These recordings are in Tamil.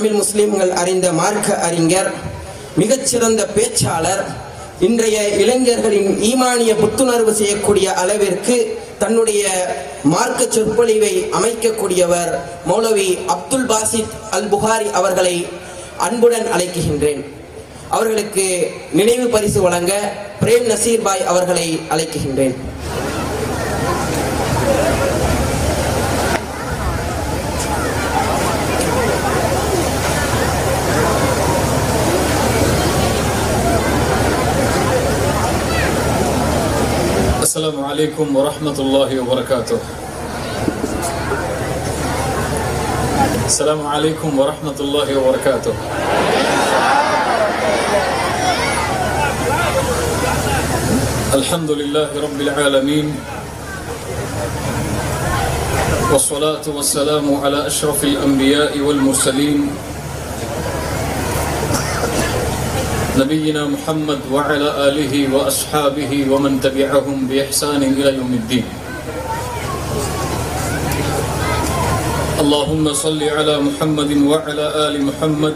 தமிழ் முஸ்லிம்கள் அறிந்த மார்க்க அறிஞர் மிகச்சிறந்த பேச்சாளர் இன்றைய இளைஞர்களின் ஈமானிய புத்துணர்வு செய்யக்கூடிய அளவிற்கு தன்னுடைய மார்க்க சொற்பொழிவை அமைக்கக்கூடியவர் மௌலவி அப்துல் பாசித் அல் புகாரி அவர்களை அன்புடன் அழைக்குகின்றேன் அவர்களுக்கு நினைவு பரிசு வழங்க பிரேம் நசீர் பாய் அவர்களை அழைக்குகின்றேன் السلام عليكم ورحمة الله وبركاته السلام عليكم ورحمة الله وبركاته الحمد لله رب العالمين والصلاة والسلام على أشرف الأنبياء والمرسلين نبينا محمد وعلى آله وأصحابه ومن تبعهم بإحسان إلى يوم الدين اللهم صل على محمد وعلى آل محمد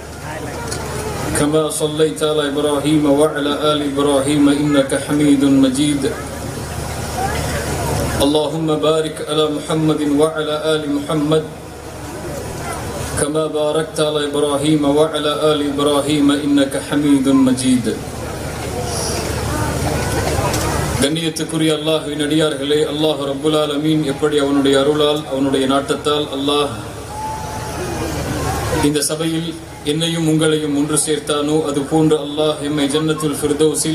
كما صليت على إبراهيم وعلى آل إبراهيم إنك حميد مجيد اللهم بارك على محمد وعلى آل محمد كما باركت على إبراهيم وعلى آل إبراهيم إنك حميد مجيد கண்ணியத்துக்குரிய அல்லாஹ்வின் அடியார்களே அல்லாஹ் ரப்புல் ஆலமீன் எப்படி அவனுடைய அருளால் அவனுடைய நாட்டத்தால் அல்லாஹ் இந்த சபையில் என்னையும் உங்களையும் ஒன்று சேர்த்தானோ அது போன்று அல்லாஹ் எம்மை ஜன்னத்துல் ஃபிர்தௌஸில்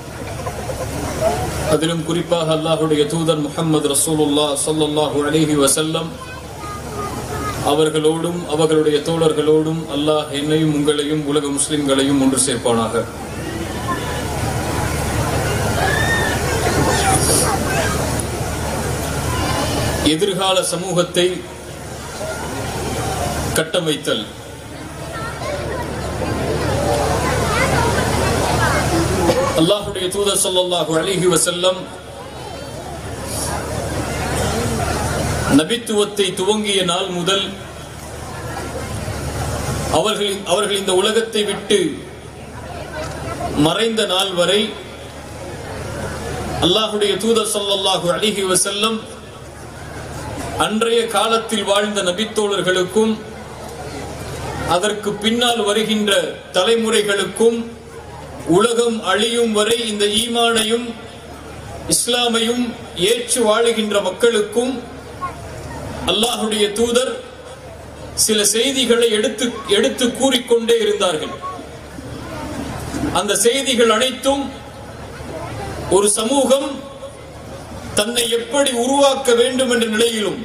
அதிலும் குறிப்பாக அல்லாஹுடைய தூதர் முஹம்மது ரசூலுல்லாஹ் ஸல்லல்லாஹு அலைஹி வஸல்லம் அவர்களோடும் அவர்களுடைய தோழர்களோடும் அல்லாஹ் என்னையும் உங்களையும் உலக முஸ்லிம்களையும் ஒன்று சேர்ப்பானாக எதிர்கால சமூகத்தை கட்டமைத்தல் அல்லாஹுடைய தூதர் ஸல்லல்லாஹு அலைஹி வஸல்லம் நபித்துவத்தை துவங்கிய நாள் முதல் அவர்கள் அவர்கள் இந்த உலகத்தை விட்டு மறைந்த நாள் வரை அல்லாஹுடைய தூதர் ஸல்லல்லாஹு அலைஹி வஸல்லம் அன்றைய காலத்தில் வாழ்ந்த நபித்தோழர்களுக்கும் அதற்கு பின்னால் வருகின்ற தலைமுறைகளுக்கும் உலகம் அழியும் வரை இந்த ஈமானையும் இஸ்லாமையும் ஏற்று வாழுகின்ற மக்களுக்கும் அல்லாஹுடைய தூதர் சில செய்திகளை எடுத்து எடுத்து கூறிக்கொண்டே இருந்தார்கள் அந்த செய்திகள் அனைத்தும் ஒரு சமூகம் தன்னை எப்படி உருவாக்க வேண்டும் என்ற நிலையிலும்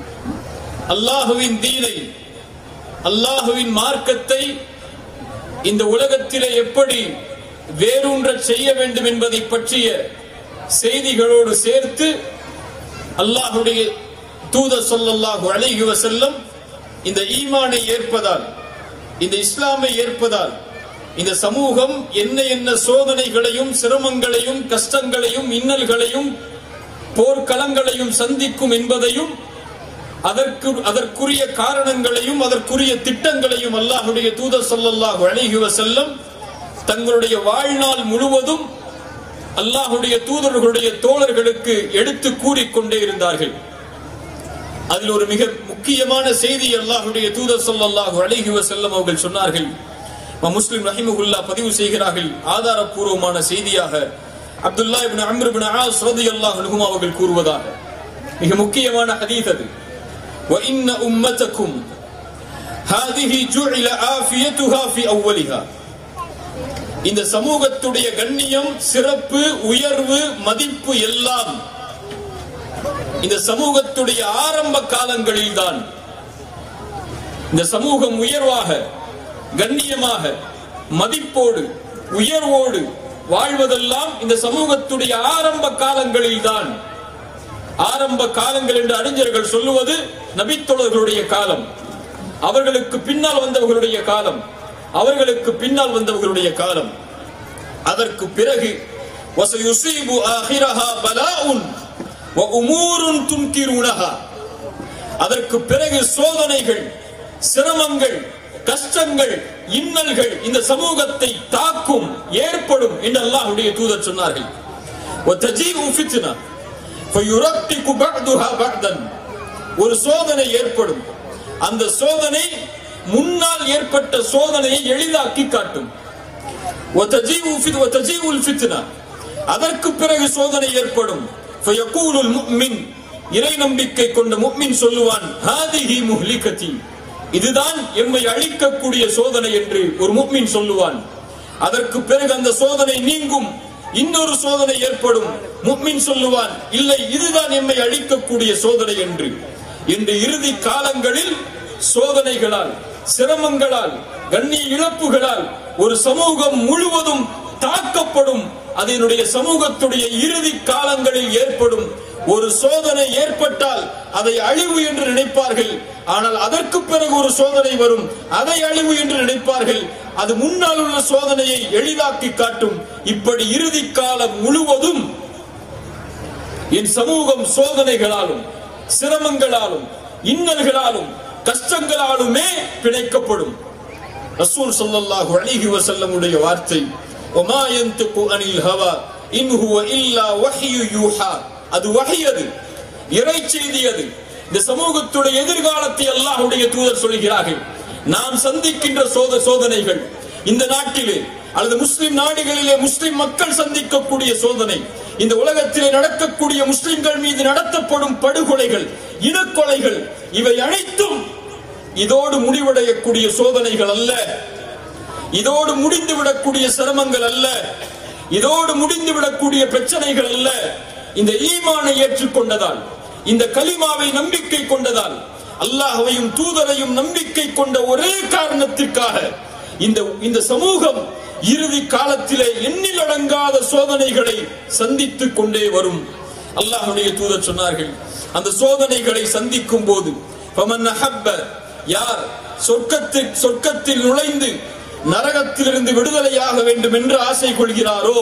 அல்லாஹுவின் தீனை அல்லாஹுவின் மார்க்கத்தை இந்த உலகத்திலே எப்படி வேரூன்ற செய்ய வேண்டும் என்பதை பற்றிய செய்திகளோடு சேர்த்து அல்லாஹுடைய தூதர் சொல்லல்லாஹு அலைஹி வஸல்லம் இந்த ஈமானை ஏற்பதால் இந்த இஸ்லாமை ஏற்பதால் இந்த சமூகம் என்ன என்ன சோதனைகளையும் சிரமங்களையும் கஷ்டங்களையும் இன்னல்களையும் போர்க்களங்களையும் சந்திக்கும் என்பதையும் அதற்கு அதற்குரிய காரணங்களையும் அதற்குரிய திட்டங்களையும் அல்லாஹுடைய தூதர் சொல்லல்லாஹு அலைஹி வஸல்லம் தங்களுடைய வாழ்நாள் முழுவதும் அல்லாஹுடைய தூதர்களுடைய தோழர்களுக்கு எடுத்து கூறிக்கொண்டே இருந்தார்கள் அதில் ஒரு மிக முக்கியமான செய்தி அல்லாஹுடைய தூதர் சொல்லல்லாஹு அலைஹி வஸல்லம் அவர்கள் சொன்னார்கள் முஸ்லிம் ரஹிமகுல்லா பதிவு செய்கிறார்கள் ஆதாரப்பூர்வமான செய்தியாக Abdullah ibn Amr ibn Aas ரலியல்லாஹு அன்ஹும் அவர்கள் கூறுவதாக மிக முக்கியமான ஹதீஸ் அது وإن أمتكم هذه جعل آفيتها في أولها இந்த சமூகத்துடைய கண்ணியம் சிறப்பு உயர்வு மதிப்பு எல்லாம் இந்த சமூகத்துடைய ஆரம்ப காலங்களில் தான் இந்த சமூகம் உயர்வாக கண்ணியமாக மதிப்போடு உயர்வோடு வாழ்வதெல்லாம் இந்த சமூகத்துடைய ஆரம்ப காலங்களில் தான் ஆரம்ப காலங்கள் என்று அறிஞர்கள் சொல்லுவது நபித்தோழர்களுடைய காலம் அவர்களுக்கு பின்னால் வந்தவர்களுடைய காலம் அவர்களுக்கு பின்னால் வந்தவர்களுடைய காலம் அதற்கு பிறகு وَسَيُصِيبُ آخِرَهَا بَلَاءٌ وَأُمُورٌ تُنْكِرُونَهَا அதற்கு பிறகு சோதனைகள் சிரமங்கள் கஷ்டங்கள் இன்னல்கள் இந்த சமூகத்தை தாக்கும் ஏற்படும் என்று அல்லாஹ்வுடைய தூதர் சொன்னார்கள் وتجيء فتنة فيرقق بعضها بعضا ஒரு சோதனை ஏற்படும் அந்த சோதனை முன்னால் ஏற்பட்ட சோதனையை எளிதாக்கி காட்டும் وتجيء فت- وتجيء الفتنة அதற்கு பிறகு சோதனை ஏற்படும் فيقول المؤمن இறை நம்பிக்கை கொண்ட முக்மின் சொல்லுவான் ஹாதிஹி முஹ்லிகதி இதுதான் எம்மை அழிக்கக்கூடிய சோதனை என்று ஒரு முக்மின் சொல்லுவான் அதற்கு பிறகு அந்த சோதனை நீங்கும் இன்னொரு சோதனை ஏற்படும் முக்மின் சொல்லுவான் இல்லை இதுதான் எம்மை அழிக்கக்கூடிய சோதனை என்று இந்த இறுதி காலங்களில் சோதனைகளால் சிரமங்களால் கண்ணிய இழப்புகளால் ஒரு சமூகம் முழுவதும் தாக்கப்படும் அதனுடைய சமூகத்துடைய இறுதி காலங்களில் ஏற்படும் ஒரு சோதனை ஏற்பட்டால் அதை அழிவு என்று நினைப்பார்கள் ஆனால் அதற்கு பிறகு ஒரு சோதனை வரும் அதை அழிவு என்று நினைப்பார்கள் அது முன்னால் உள்ள சோதனையை எளிதாக்கி காட்டும் இப்படி இறுதி காலம் முழுவதும் என் சமூகம் சோதனைகளாலும் சிரமங்களாலும் இன்னல்களாலும் கஷ்டங்களாலுமே பிணைக்கப்படும் ரசூல் ஸல்லல்லாஹு அலைஹி வஸல்லம் உடைய வார்த்தை வமா யன்துகு அனில் ஹவா இன் ஹுவ இல்லா வஹ்யு யூஹா அது வஹி அது இறை செய்தி அது இந்த சமூகத்துடைய எதிர்காலத்தை அல்லாஹ்வுடைய தூதர் சொல்கிறார்கள் நாம் சந்திக்கின்ற சோத சோதனைகள் இந்த நாட்டிலே அல்லது முஸ்லிம் நாடுகளிலே முஸ்லிம் மக்கள் சந்திக்கக்கூடிய சோதனை இந்த உலகத்திலே நடக்கக்கூடிய முஸ்லிம்கள் மீது நடத்தப்படும் படுகொலைகள் இனக்கொலைகள் இவை அனைத்தும் இதோடு முடிவடையக்கூடிய சோதனைகள் அல்ல இதோடு முடிந்து விடக்கூடிய சிரமங்கள் அல்ல இதோடு முடிந்து விடக்கூடிய பிரச்சனைகள் அல்ல இந்த ஈமானை ஏற்றுக்கொண்டதால் இந்த கலிமாவை நம்பிக்கை கொண்டதால் அல்லாஹ்வையும் தூதரையும் நம்பிக்கை கொண்ட ஒரே காரணத்திற்காக இந்த இந்த சமூகம் இறுதி காலத்திலே எண்ணில் அடங்காத சோதனைகளை சந்தித்துக் கொண்டே வரும் அல்லாஹ்வுடைய தூதர் சொன்னார்கள் அந்த சோதனைகளை சந்திக்கும் போது ஃபமன் அஹப்ப யார் சொர்க்கத்தில் சொர்க்கத்தில் நுழைந்து நரகத்திலிருந்து விடுதலையாக வேண்டும் என்று ஆசை கொள்கிறாரோ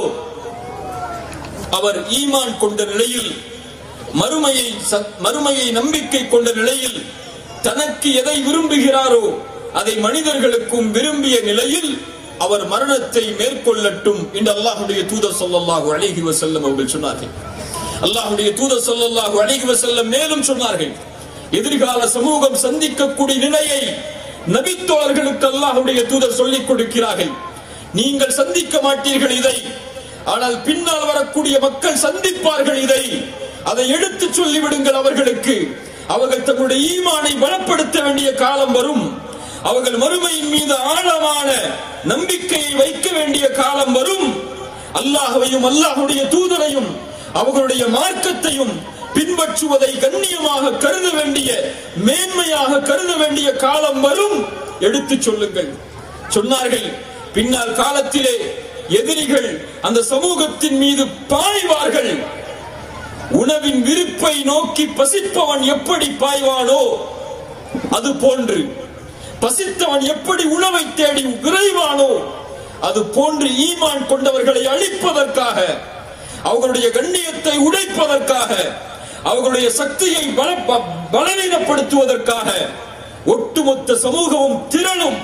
அவர் ஈமான் கொண்ட நிலையில் மறுமையை ச- மறுமையை நம்பிக்கை கொண்ட நிலையில் தனக்கு எதை விரும்புகிறாரோ அதை மனிதர்களுக்கும் விரும்பிய நிலையில் அவர் மரணத்தை மேற்கொள்ளட்டும் என்று அல்லாஹ்வுடைய தூதர் ஸல்லல்லாஹு அலைஹி வஸல்லம் அவர்கள் சொன்னார்கள் அல்லாஹ்வுடைய தூதர் ஸல்லல்லாஹு அலைஹி வஸல்லம் மேலும் சொன்னார்கள் எதிர்கால சமூகம் சந்திக்கக்கூடிய நிலையை நபித்தோழர்களுக்கு அல்லாஹ்வுடைய தூதர் சொல்லிக் கொடுக்கிறார்கள் நீங்கள் சந்திக்க மாட்டீர்கள் இதை ஆனால் பின்னால் வரக்கூடிய மக்கள் சந்திப்பார்கள் இதை அதை எடுத்து சொல்லிவிடுங்கள் அவர்களுக்கு அவர்கள் தங்களுடைய ஈமானை பலப்படுத்த வேண்டிய காலம் வரும் அவர்கள் மறுமையின் மீது ஆழமான நம்பிக்கையை வைக்க வேண்டிய காலம் வரும் அல்லாஹ்வையும் அல்லாஹ்வுடைய தூதரையும் அவர்களுடைய மார்க்கத்தையும் பின்பற்றுவதை கண்ணியமாக கருத வேண்டிய மேன்மையாக கருத வேண்டிய காலம் வரும் எடுத்துச் சொல்லுங்கள் சொன்னார்கள் பின்னால் காலத்திலே எதிரிகள் அந்த சமூகத்தின் மீது பாய்வார்கள் உணவின் விருப்பை நோக்கி பசிப்பவன் எப்படி பாய்வானோ அது போன்று பசித்தவன் எப்படி உணவை தேடி விரைவானோ அது போன்று ஈமான் கொண்டவர்களை அழிப்பதற்காக அவர்களுடைய கண்ணியத்தை உடைப்பதற்காக அவர்களுடைய சக்தியை பல- ப- பலவீனப்படுத்துவதற்காக ஒட்டுமொத்த சமூகமும் திரளும்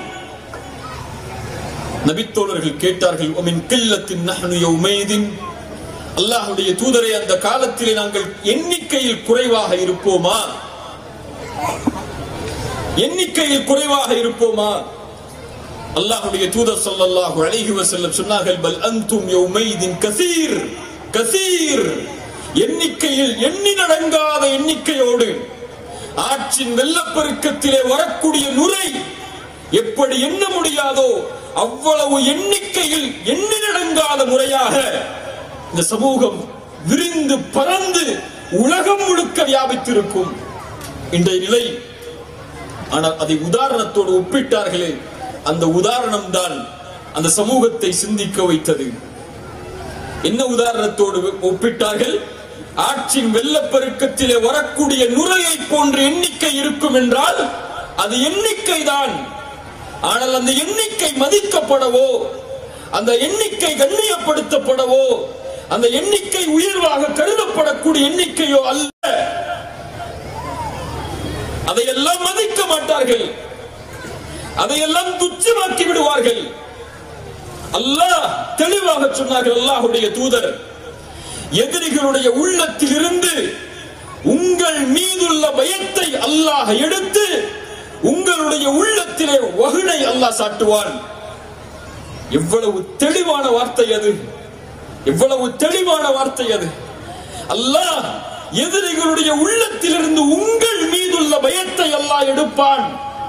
நபித்தோழர்கள் கேட்டார்கள் "ஒமின் கில்லத்தின் நஹ்னு யௌமைதின் அல்லாஹ்வுடைய தூதரை அந்த காலத்திலே நாங்கள் எண்ணிக்கையில் குறைவாக இருப்போமா எண்ணிக்கையில் குறைவாக இருப்போமா அல்லாஹ்வுடைய தூதர் ஸல்லல்லாஹு அலைஹி வஸல்லம் சொன்னார்கள் பல் அன்தும் யௌமைதின் கசீர் கசீர் எண்ணிக்கையில் எண்ணி நடங்காத எண்ணிக்கையோடு ஆற்றின் வெள்ளப்பெருக்கத்திலே வரக்கூடிய நுரை எப்படி எண்ண முடியாதோ அவ்வளவு எண்ணிக்கையில் எண்ணி நடங்காத முறையாக இந்த சமூகம் விரிந்து பறந்து உலகம் முழுக்க வியாபித்திருக்கும் இன்றைய நிலை ஆனால் அதை உதாரணத்தோடு ஒப்பிட்டார்களே அந்த உதாரணம் தான் அந்த சமூகத்தை சிந்திக்க வைத்தது என்ன உதாரணத்தோடு ஒப்பிட்டார்கள் ஆற்றின் வெள்ளப்பெருக்கத்திலே வரக்கூடிய நுரையை போன்ற எண்ணிக்கை இருக்கும் என்றால் அது எண்ணிக்கை தான் ஆனால் அந்த எண்ணிக்கை மதிக்கப்படவோ அந்த எண்ணிக்கை கண்ணியப்படுத்தப்படவோ அந்த எண்ணிக்கை உயர்வாக கருதப்படக்கூடிய எண்ணிக்கையோ அல்ல அதையெல்லாம் மதிக்க மாட்டார்கள் அதையெல்லாம் துச்சமாக்கி விடுவார்கள் அல்லாஹ் தெளிவாக சொன்னார்கள் அல்லாஹ்வுடைய தூதர் எதிரிகளுடைய உள்ளத்தில் இருந்து உங்கள் மீதுள்ள பயத்தை அல்லாஹ் எடுத்து உங்களுடைய உள்ளத்திலே வகுனை அல்லாஹ் சாட்டுவான் எவ்வளவு தெளிவான வார்த்தை அது எவ்வளவு தெளிவான வார்த்தை அது அல்லாஹ் எதிரிகளுடைய உள்ளத்திலிருந்து உங்கள் மீதுள்ள பயத்தை அல்லாஹ் எடுப்பான்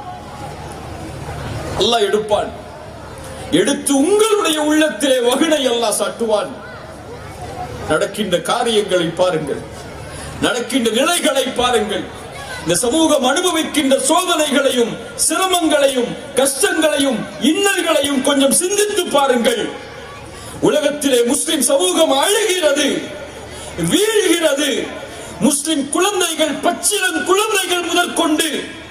அல்லாஹ் எடுப்பான் எடுத்து உங்களுடைய உள்ளத்திலே வகுனை அல்லாஹ் சாட்டுவான் நடக்கின்ற காரியங்களை பாருங்கள் நடக்கின்ற நிலைகளை பாருங்கள் இந்த சமூகம் அனுபவிக்கின்ற சோதனைகளையும் சிரமங்களையும் கஷ்டங்களையும் இன்னல்களையும் கொஞ்சம் சிந்தித்து பாருங்கள் உலகத்திலே முஸ்லிம் சமூகம் அழுகிறது வீழ்கிறது முஸ்லிம் குழந்தைகள் பச்சிலம் குழந்தைகள் முதற்கொண்டு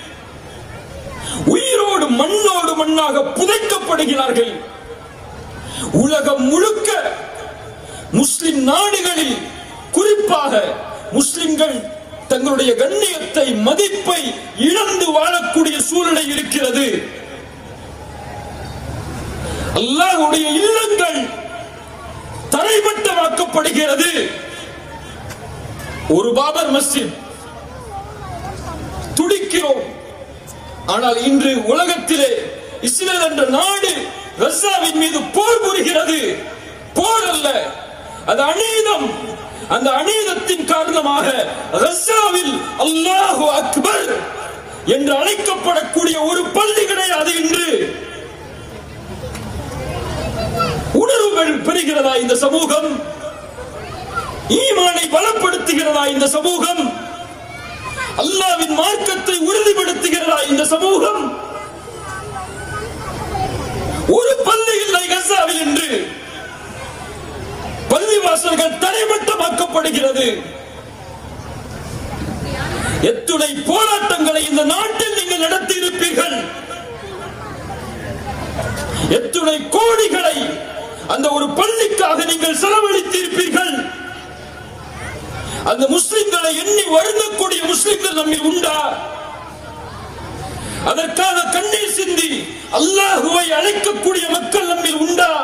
உயிரோடு மண்ணோடு மண்ணாக புதைக்கப்படுகிறார்கள் உலகம் முழுக்க முஸ்லிம் நாடுகளில் குறிப்பாக முஸ்லிம்கள் தங்களுடைய கண்ணியத்தை மதிப்பை இழந்து வாழக்கூடிய சூழ்நிலை இருக்கிறது அல்லாஹ்வுடைய இல்லங்கள் தரைமட்டமாக்கப்படுகிறது ஒரு பாபர் மஸ்ஜித் துடிக்கிறோம் ஆனால் இன்று உலகத்திலே இஸ்ரேல் என்ற நாடு ரஷ்யாவின் மீது போர் புரிகிறது போர் அல்ல அது அநீதம் அந்த அநீதத்தின் காரணமாக ரஷ்யாவில் அல்லாஹு அக்பர் என்று அழைக்கப்படக்கூடிய ஒரு பள்ளி கிடையாது இன்று உணர்வுகள் பெறுகிறதா இந்த சமூகம் ஈமானை பலப்படுத்துகிறதா இந்த சமூகம் அல்லாவின் மார்க்கத்தை உறுதிப்படுத்துகிறதா இந்த சமூகம் ஒரு பள்ளி இல்லை கசாவில் என்று பள்ளிவாசல்கள் தரைமட்டமாக்கப்படுகிறது எத்துணை போராட்டங்களை இந்த நாட்டில் நீங்கள் நடத்தி இருப்பீர்கள் எத்துணை கோடிகளை அந்த ஒரு பள்ளிக்காக நீங்கள் செலவழித்திருப்பீர்கள் அந்த முஸ்லிம்களை எண்ணி வருந்தக்கூடிய முஸ்லிம்கள் நம்மில் உண்டா அதற்காக கண்ணீர் சிந்தி அல்லாஹுவை அழைக்கக்கூடிய மக்கள் நம்மில் உண்டா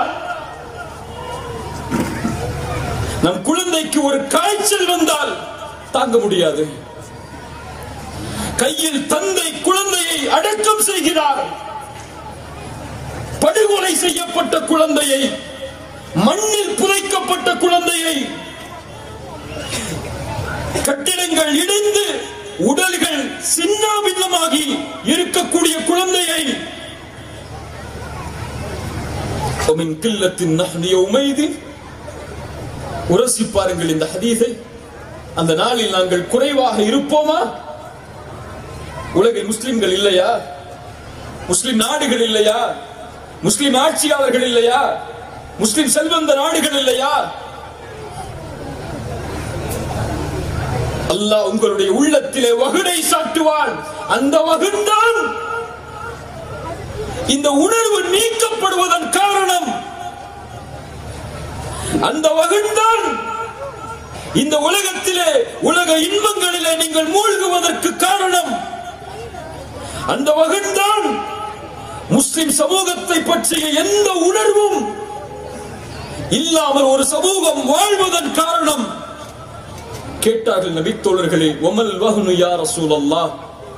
நம் குழந்தைக்கு ஒரு காய்ச்சல் வந்தால் தாங்க முடியாது கையில் தந்தை குழந்தையை அடக்கம் செய்கிறார் படுகொலை செய்யப்பட்ட குழந்தையை மண்ணில் புதைக்கப்பட்ட குழந்தையை கட்டிடங்கள் இடிந்து உடல்கள் சின்னாபின்னமாகி இருக்கக்கூடிய குழந்தையை ومن قلة نحن يومئذ உரசி பாருங்கள் இந்த ஹதீஸை அந்த நாளில் நாங்கள் குறைவாக இருப்போமா உலகில் முஸ்லிம்கள் இல்லையா முஸ்லிம் நாடுகள் இல்லையா முஸ்லிம் ஆட்சியாளர்கள் இல்லையா முஸ்லிம் செல்வந்த நாடுகள் இல்லையா அல்லாஹ் உங்களுடைய உள்ளத்திலே வகுடை சாட்டுவான் அந்த வகுந்தான் இந்த உணர்வு நீக்கப்படுவதன் காரணம் அந்த வகுந்தான் இந்த உலகத்திலே உலக இன்பங்களிலே நீங்கள் மூழ்குவதற்கு காரணம் அந்த வகுந்தான் முஸ்லிம் சமூகத்தை பற்றிய எந்த உணர்வும் இல்லாமல் ஒரு சமூகம் வாழ்வதன் காரணம் கேட்டார்கள் நபித்தோழர்களே ஒமல் வகுனு யா ரசூல் அல்லாஹ்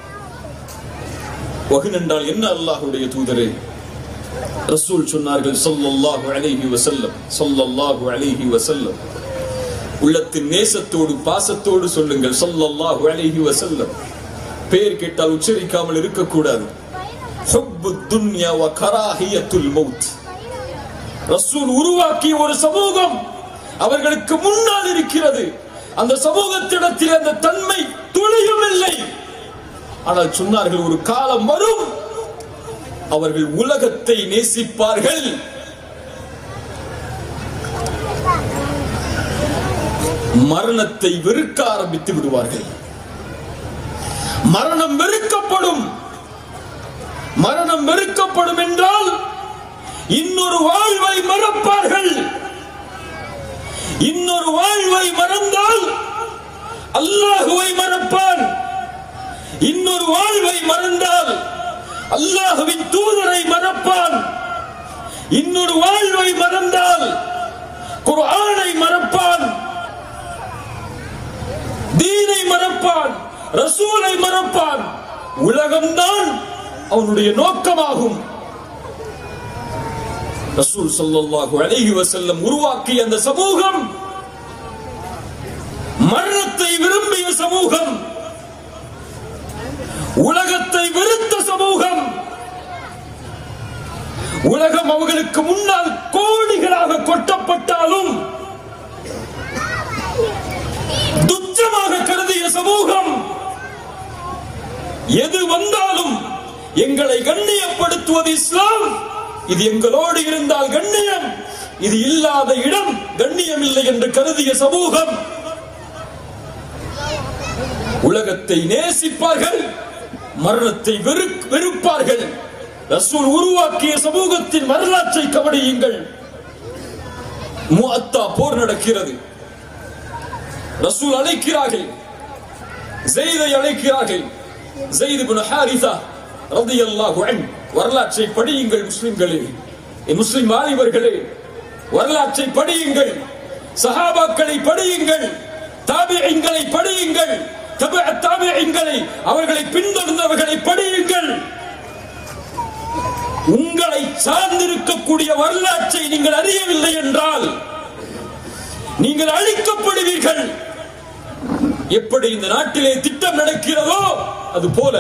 வகுன் என்றால் என்ன அல்லாஹ்வுடைய தூதரே ரசூல் சொன்னார்கள் ஸல்லல்லாஹு அலைஹி வஸல்லம் ஸல்லல்லாஹு அலைஹி வஸல்லம் உள்ளத்தின் நேசத்தோடு பாசத்தோடு சொல்லுங்கள் ஸல்லல்லாஹு அலைஹி வஸல்லம் பெயர் கேட்டால் உச்சரிக்காமல் இருக்கக்கூடாது ஹுப்பு துன்யா வ கராஹியத்துல் மௌத் ரசூல் உருவாக்கிய ஒரு சமூகம் அவர்களுக்கு முன்னால் இருக்கிறது அந்த சமூகத்திடத்தில் அந்த தன்மை துளியும் இல்லை ஆனால் சொன்னார்கள் ஒரு காலம் வரும் அவர்கள் உலகத்தை நேசிப்பார்கள் மரணத்தை வெறுக்க ஆரம்பித்து விடுவார்கள் மரணம் வெறுக்கப்படும் மரணம் வெறுக்கப்படும் என்றால் இன்னொரு வாழ்வை மறப்பார்கள் இன்னொரு வாழ்வை மறந்தால் அல்லாஹுவை மறப்பான் இன்னொரு வாழ்வை மறந்தால் அல்லாஹ்வின் தூதரை மறப்பான் இன்னொரு வாழ்வை மறந்தால் குர்ஆனை மறப்பான் தீனை மறப்பான் ரசூலை மறப்பான் உலகம்தான் அவனுடைய நோக்கமாகும் ரசூல் ஸல்லல்லாஹு அலைஹி வஸல்லம் உருவாக்கிய அந்த சமூகம் மரணத்தை விரும்பிய சமூகம் உலகத்தை வெறுத்த சமூகம் உலகம் அவர்களுக்கு முன்னால் கோடிகளாக கொட்டப்பட்டாலும் துச்சமாக கருதிய சமூகம் எது வந்தாலும் எங்களை கண்ணியப்படுத்துவது இஸ்லாம் இது எங்களோடு இருந்தால் கண்ணியம் இது இல்லாத இடம் கண்ணியம் இல்லை என்று கருதிய சமூகம் உலகத்தை நேசிப்பார்கள் மரணத்தை வெறு- வெறுப்பார்கள் ரசூல் உருவாக்கிய சமூகத்தின் வரலாற்றை கவனியுங்கள் முஅத்தா போர் நடக்கிறது ரசூல் அழைக்கிறார்கள் ஜெய்தை அழைக்கிறார்கள் ஜெயித் இப்னு ஹாரிஸா ரலியல்லாஹு அன்ஹு வரலாற்றை படியுங்கள் முஸ்லிம்களே என் முஸ்லிம் வாலிபர்களே வரலாற்றை படியுங்கள் சஹாபாக்களை படியுங்கள் தாபிஈன்களை படியுங்கள் தபஅ தாபிஈன்களை அவர்களை பின்தொடர்ந்தவர்களை படியுங்கள் உங்களை சார்ந்திருக்கக்கூடிய வரலாற்றை நீங்கள் அறியவில்லை என்றால் நீங்கள் அழிக்கப்படுவீர்கள் எப்படி இந்த நாட்டிலே திட்டம் நடக்கிறதோ அது போல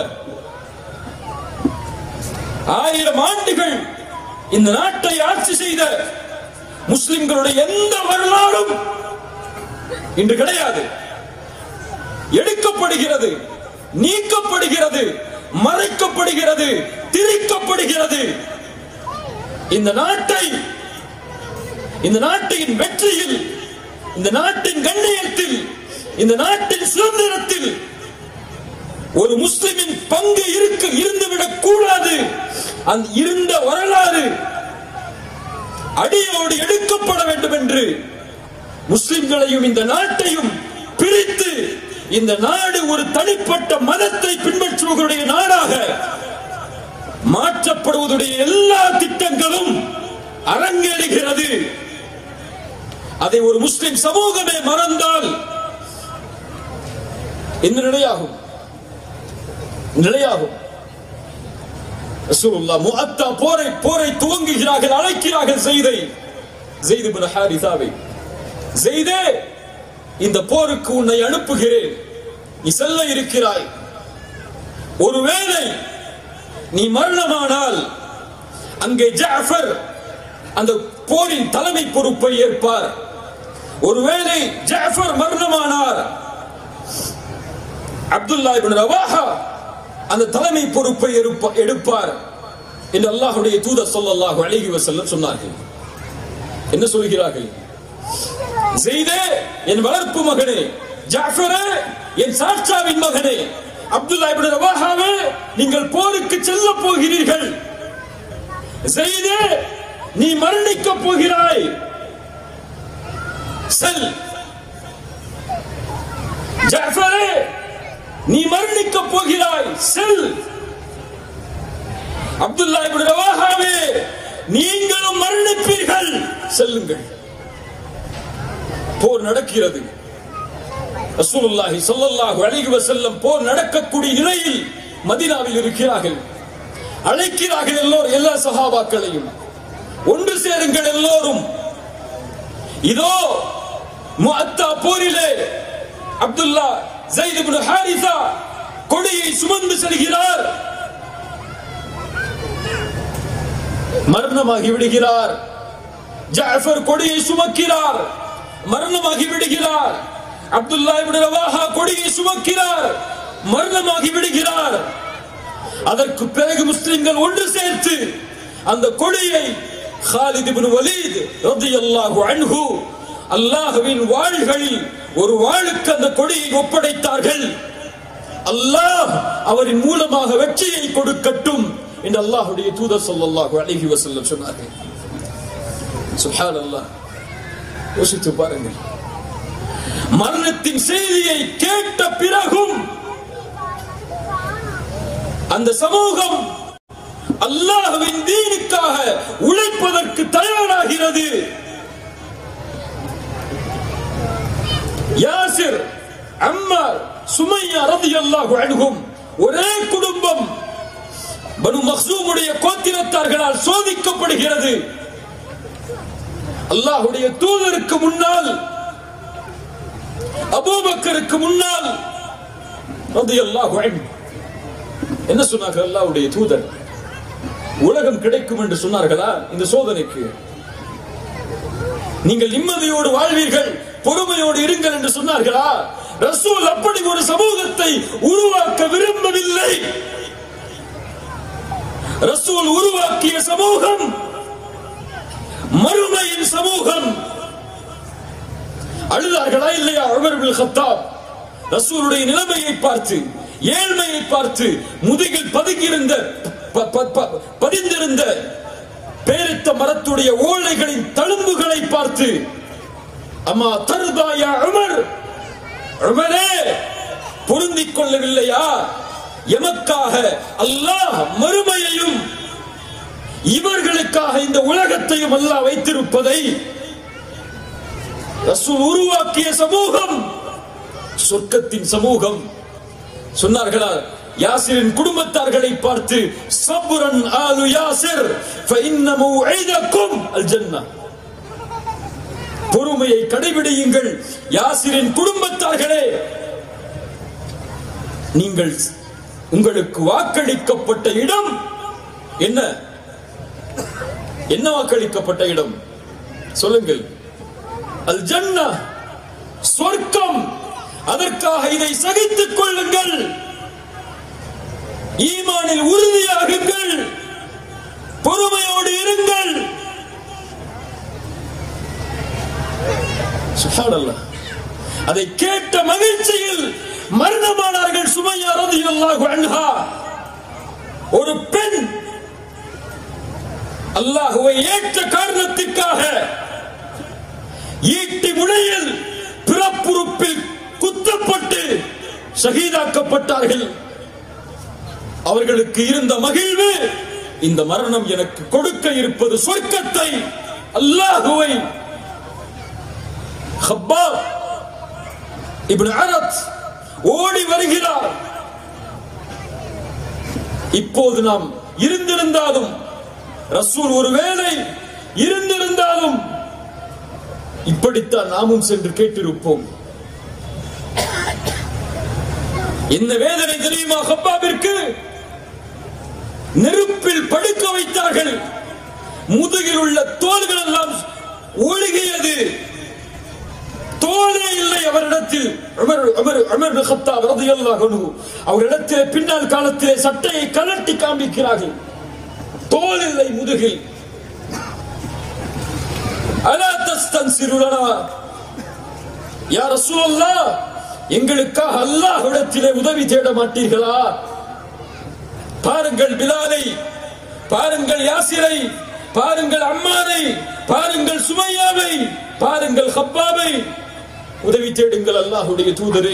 ஆயிரம் ஆண்டுகள் இந்த நாட்டை ஆட்சி செய்த முஸ்லிம்களுடைய எந்த வரலாறும் இன்று கிடையாது எடுக்கப்படுகிறது நீக்கப்படுகிறது மறைக்கப்படுகிறது திரிக்கப்படுகிறது இந்த நாட்டை இந்த நாட்டின் வெற்றியில் இந்த நாட்டின் கண்ணியத்தில் இந்த நாட்டின் சுதந்திரத்தில் ஒரு முஸ்லிமின் பங்கு இருக்க இருந்துவிடக் கூடாது அந்த இருந்த வரலாறு அடியோடு எடுக்கப்பட வேண்டும் என்று முஸ்லிம்களையும் இந்த நாட்டையும் பிரித்து இந்த நாடு ஒரு தனிப்பட்ட மதத்தை பின்பற்றுவர்களுடைய நாடாக மாற்றப்படுவதுடைய எல்லா திட்டங்களும் அரங்கேறுகிறது அதை ஒரு முஸ்லிம் சமூகமே மறந்தால் என்ன நிலையாகும் நிலையாகும் ரசூலுல்லாஹ் முஅத்தா போரை போரை துவங்குகிறார்கள் அழைக்கிறார்கள் செய்தை ஜெயித் இப்னு ஹாரிசாவை ஜெயிதே இந்த போருக்கு உன்னை அனுப்புகிறேன் நீ செல்ல இருக்கிறாய் ஒருவேளை நீ மரணமானால் அங்கே ஜாஃபர் அந்த போரின் தலைமை பொறுப்பை ஏற்பார் ஒருவேளை ஜாஃபர் மரணமானார் அப்துல்லா இப்னு ரவாஹா அந்த தலைமை பொறுப்பை எடுப்ப- எடுப்பார் என்று அல்லாஹ்வுடைய தூதர் ஸல்லல்லாஹு அலைஹி வஸல்லம் சொன்னார்கள் என்ன சொல்கிறார்கள் செய்தே என் வளர்ப்பு மகனே ஜாஃபரே என் சாட்சாவின் மகனே அப்துல்லா இப்னு ரவாஹாவே நீங்கள் போருக்கு செல்ல போகிறீர்கள் செய்தே நீ மரணிக்கப் போகிறாய் செல் ஜாஃபரே நீ மரணிக்கப் போகிறாய் செல் அப்துல்லா இப்னு ரவாஹாவே நீங்களும் மரணிப்பீர்கள் செல்லுங்கள் போர் நடக்கிறது ரசூலுல்லாஹி ஸல்லல்லாஹு அலைஹி வஸல்லம் போர் நடக்கக்கூடிய நிலையில் மதீனாவில் இருக்கிறார்கள் அழைக்கிறார்கள் எல்லோரும் எல்லா சஹாபாக்களையும் ஒன்று சேருங்கள் எல்லோரும் இதோ முஅத்தா போரிலே அப்துல்லா ஜெயித் இப்னு ஹாரிஸா கொடியை சுமந்து செல்கிறார் மரணமாகி விடுகிறார் ஜாஃபர் கொடியை சுமக்கிறார் மரணமாகி விடுகிறார் அப்துல்லா இப்னு ரவாஹா கொடியை சுமக்கிறார் மரணமாகி விடுகிறார் அதற்கு பிறகு முஸ்லிம்கள் ஒன்று சேர்த்து அந்த கொடியை ஹாலித் இப்னு வலீத் ரலியல்லாஹு அன்ஹு அல்லாஹ்வின் வாள்களில் ஒரு வாளுக்கு அந்த கொடியை ஒப்படைத்தார்கள் அல்லாஹ் அவரின் மூலமாக வெற்றியை கொடுக்கட்டும் என்று அல்லாஹ்வுடைய தூதர் ஸல்லல்லாஹு அலைஹி வஸல்லம் சொன்னார்கள் சுப்ஹானல்லாஹ் யோசித்து பாருங்கள் மரணத்தின் செய்தியை கேட்ட பிறகும் அந்த சமூகம் அல்லாஹ்வின் தீனுக்காக உழைப்பதற்கு தயாராகிறது யாசிர் அம்மார் சுமையா ரலியல்லாஹு அன்ஹும் ஒரே குடும்பம் பனு மக்சூமுடைய கோத்திரத்தார்களால் சோதிக்கப்படுகிறது அல்லாஹ்வுடைய தூதருக்கு முன்னால் அபூபக்கருக்கு முன்னால் ரலியல்லாஹு அன்ஹு என்ன சொன்னார்கள் அல்லாஹ்வுடைய தூதர் உலகம் கிடைக்கும் என்று சொன்னார்களா இந்த சோதனைக்கு நீங்கள் நிம்மதியோடு வாழ்வீர்கள் பொறுமையோடு இருங்கள் என்று சொன்னார்களா ரசூல் அப்படி ஒரு சமூகத்தை உருவாக்க விரும்பவில்லை ரசூல் உருவாக்கிய சமூகம் மறுமையின் சமூகம் அழுதார்களா இல்லையா உமர் பின் கத்தாப் ரசூலுடைய நிலைமையை பார்த்து ஏழ்மையை பார்த்து முதுகில் பதுங்கியிருந்த ப- ப- ப- பதிந்திருந்த பேரித்த மரத்துடைய ஓலைகளின் தழும்புகளை பார்த்து அம்மா தருதாயா உமர் உமரே பொருந்திக் கொள்ளவில்லையா எமக்காக அல்லாஹ் மறுமையையும் இவர்களுக்காக இந்த உலகத்தையும் அல்லாஹ் வைத்திருப்பதை ரசூல் உருவாக்கிய சமூகம் சொர்க்கத்தின் சமூகம் சொன்னார்களா யாசிரின் குடும்பத்தார்களை பார்த்து சபுரன் ஆலு யாசிர் فإن موعدكم الجنة பொறுமையை கடைபிடியுங்கள் யாசிரின் குடும்பத்தார்களே நீங்கள் உங்களுக்கு வாக்களிக்கப்பட்ட இடம் என்ன என்ன வாக்களிக்கப்பட்ட இடம் சொல்லுங்கள் அல் ஜன்னா சொர்க்கம் அதற்காக இதை சகித்துக் கொள்ளுங்கள் ஈமானில் உறுதியாகுங்கள் பொறுமையோடு இருங்கள் சுப்ஹானல்லாஹ். அதை கேட்ட மகிழ்ச்சியில் மரணமானார்கள் சுமையா ரலியல்லாஹு அன்ஹா ஒரு பெண் அல்லாஹுவை ஏற்ற காரணத்திற்காக ஈட்டி முனையில் பிறப்புறுப்பில் குத்தப்பட்டு ஷஹீதாக்கப்பட்டார்கள் அவர்களுக்கு இருந்த மகிழ்வு இந்த மரணம் எனக்கு கொடுக்க இருப்பது சொர்க்கத்தை அல்லாஹுவை ஹப்பாப் இப்னு அரத் ஓடி வருகிறார் இப்போது நாம் இருந்திருந்தாலும் ரசூல் ஒருவேளை இருந்திருந்தாலும் இப்படித்தான் நாமும் சென்று கேட்டிருப்போம் என்ன வேதனை தெரியுமா ஹப்பாபிற்கு நெருப்பில் படுக்க வைத்தார்கள் முதுகில் உள்ள தோள்கள் எல்லாம் ஒழுகியது தோலே இல்லை அவரிடத்தில் Umar Umar Umar bin Khattab ரலியல்லாஹு அன்ஹு அவரிடத்திலே பின்னால் காலத்திலே சட்டையை கலட்டி காண்பிக்கிறார்கள் தோல் இல்லை முதுகில் அலா தஸ்தன்சிரு லனா யா ரசூலல்லாஹ் எங்களுக்காக அல்லாஹ்விடத்திலே உதவி தேட மாட்டீர்களா பாருங்கள் பிலாலை பாருங்கள் யாசிரை பாருங்கள் அம்மாரை பாருங்கள் சுமையாவை பாருங்கள் ஹப்பாவை உதவி தேடுங்கள் அல்லாஹ்வுடைய தூதரே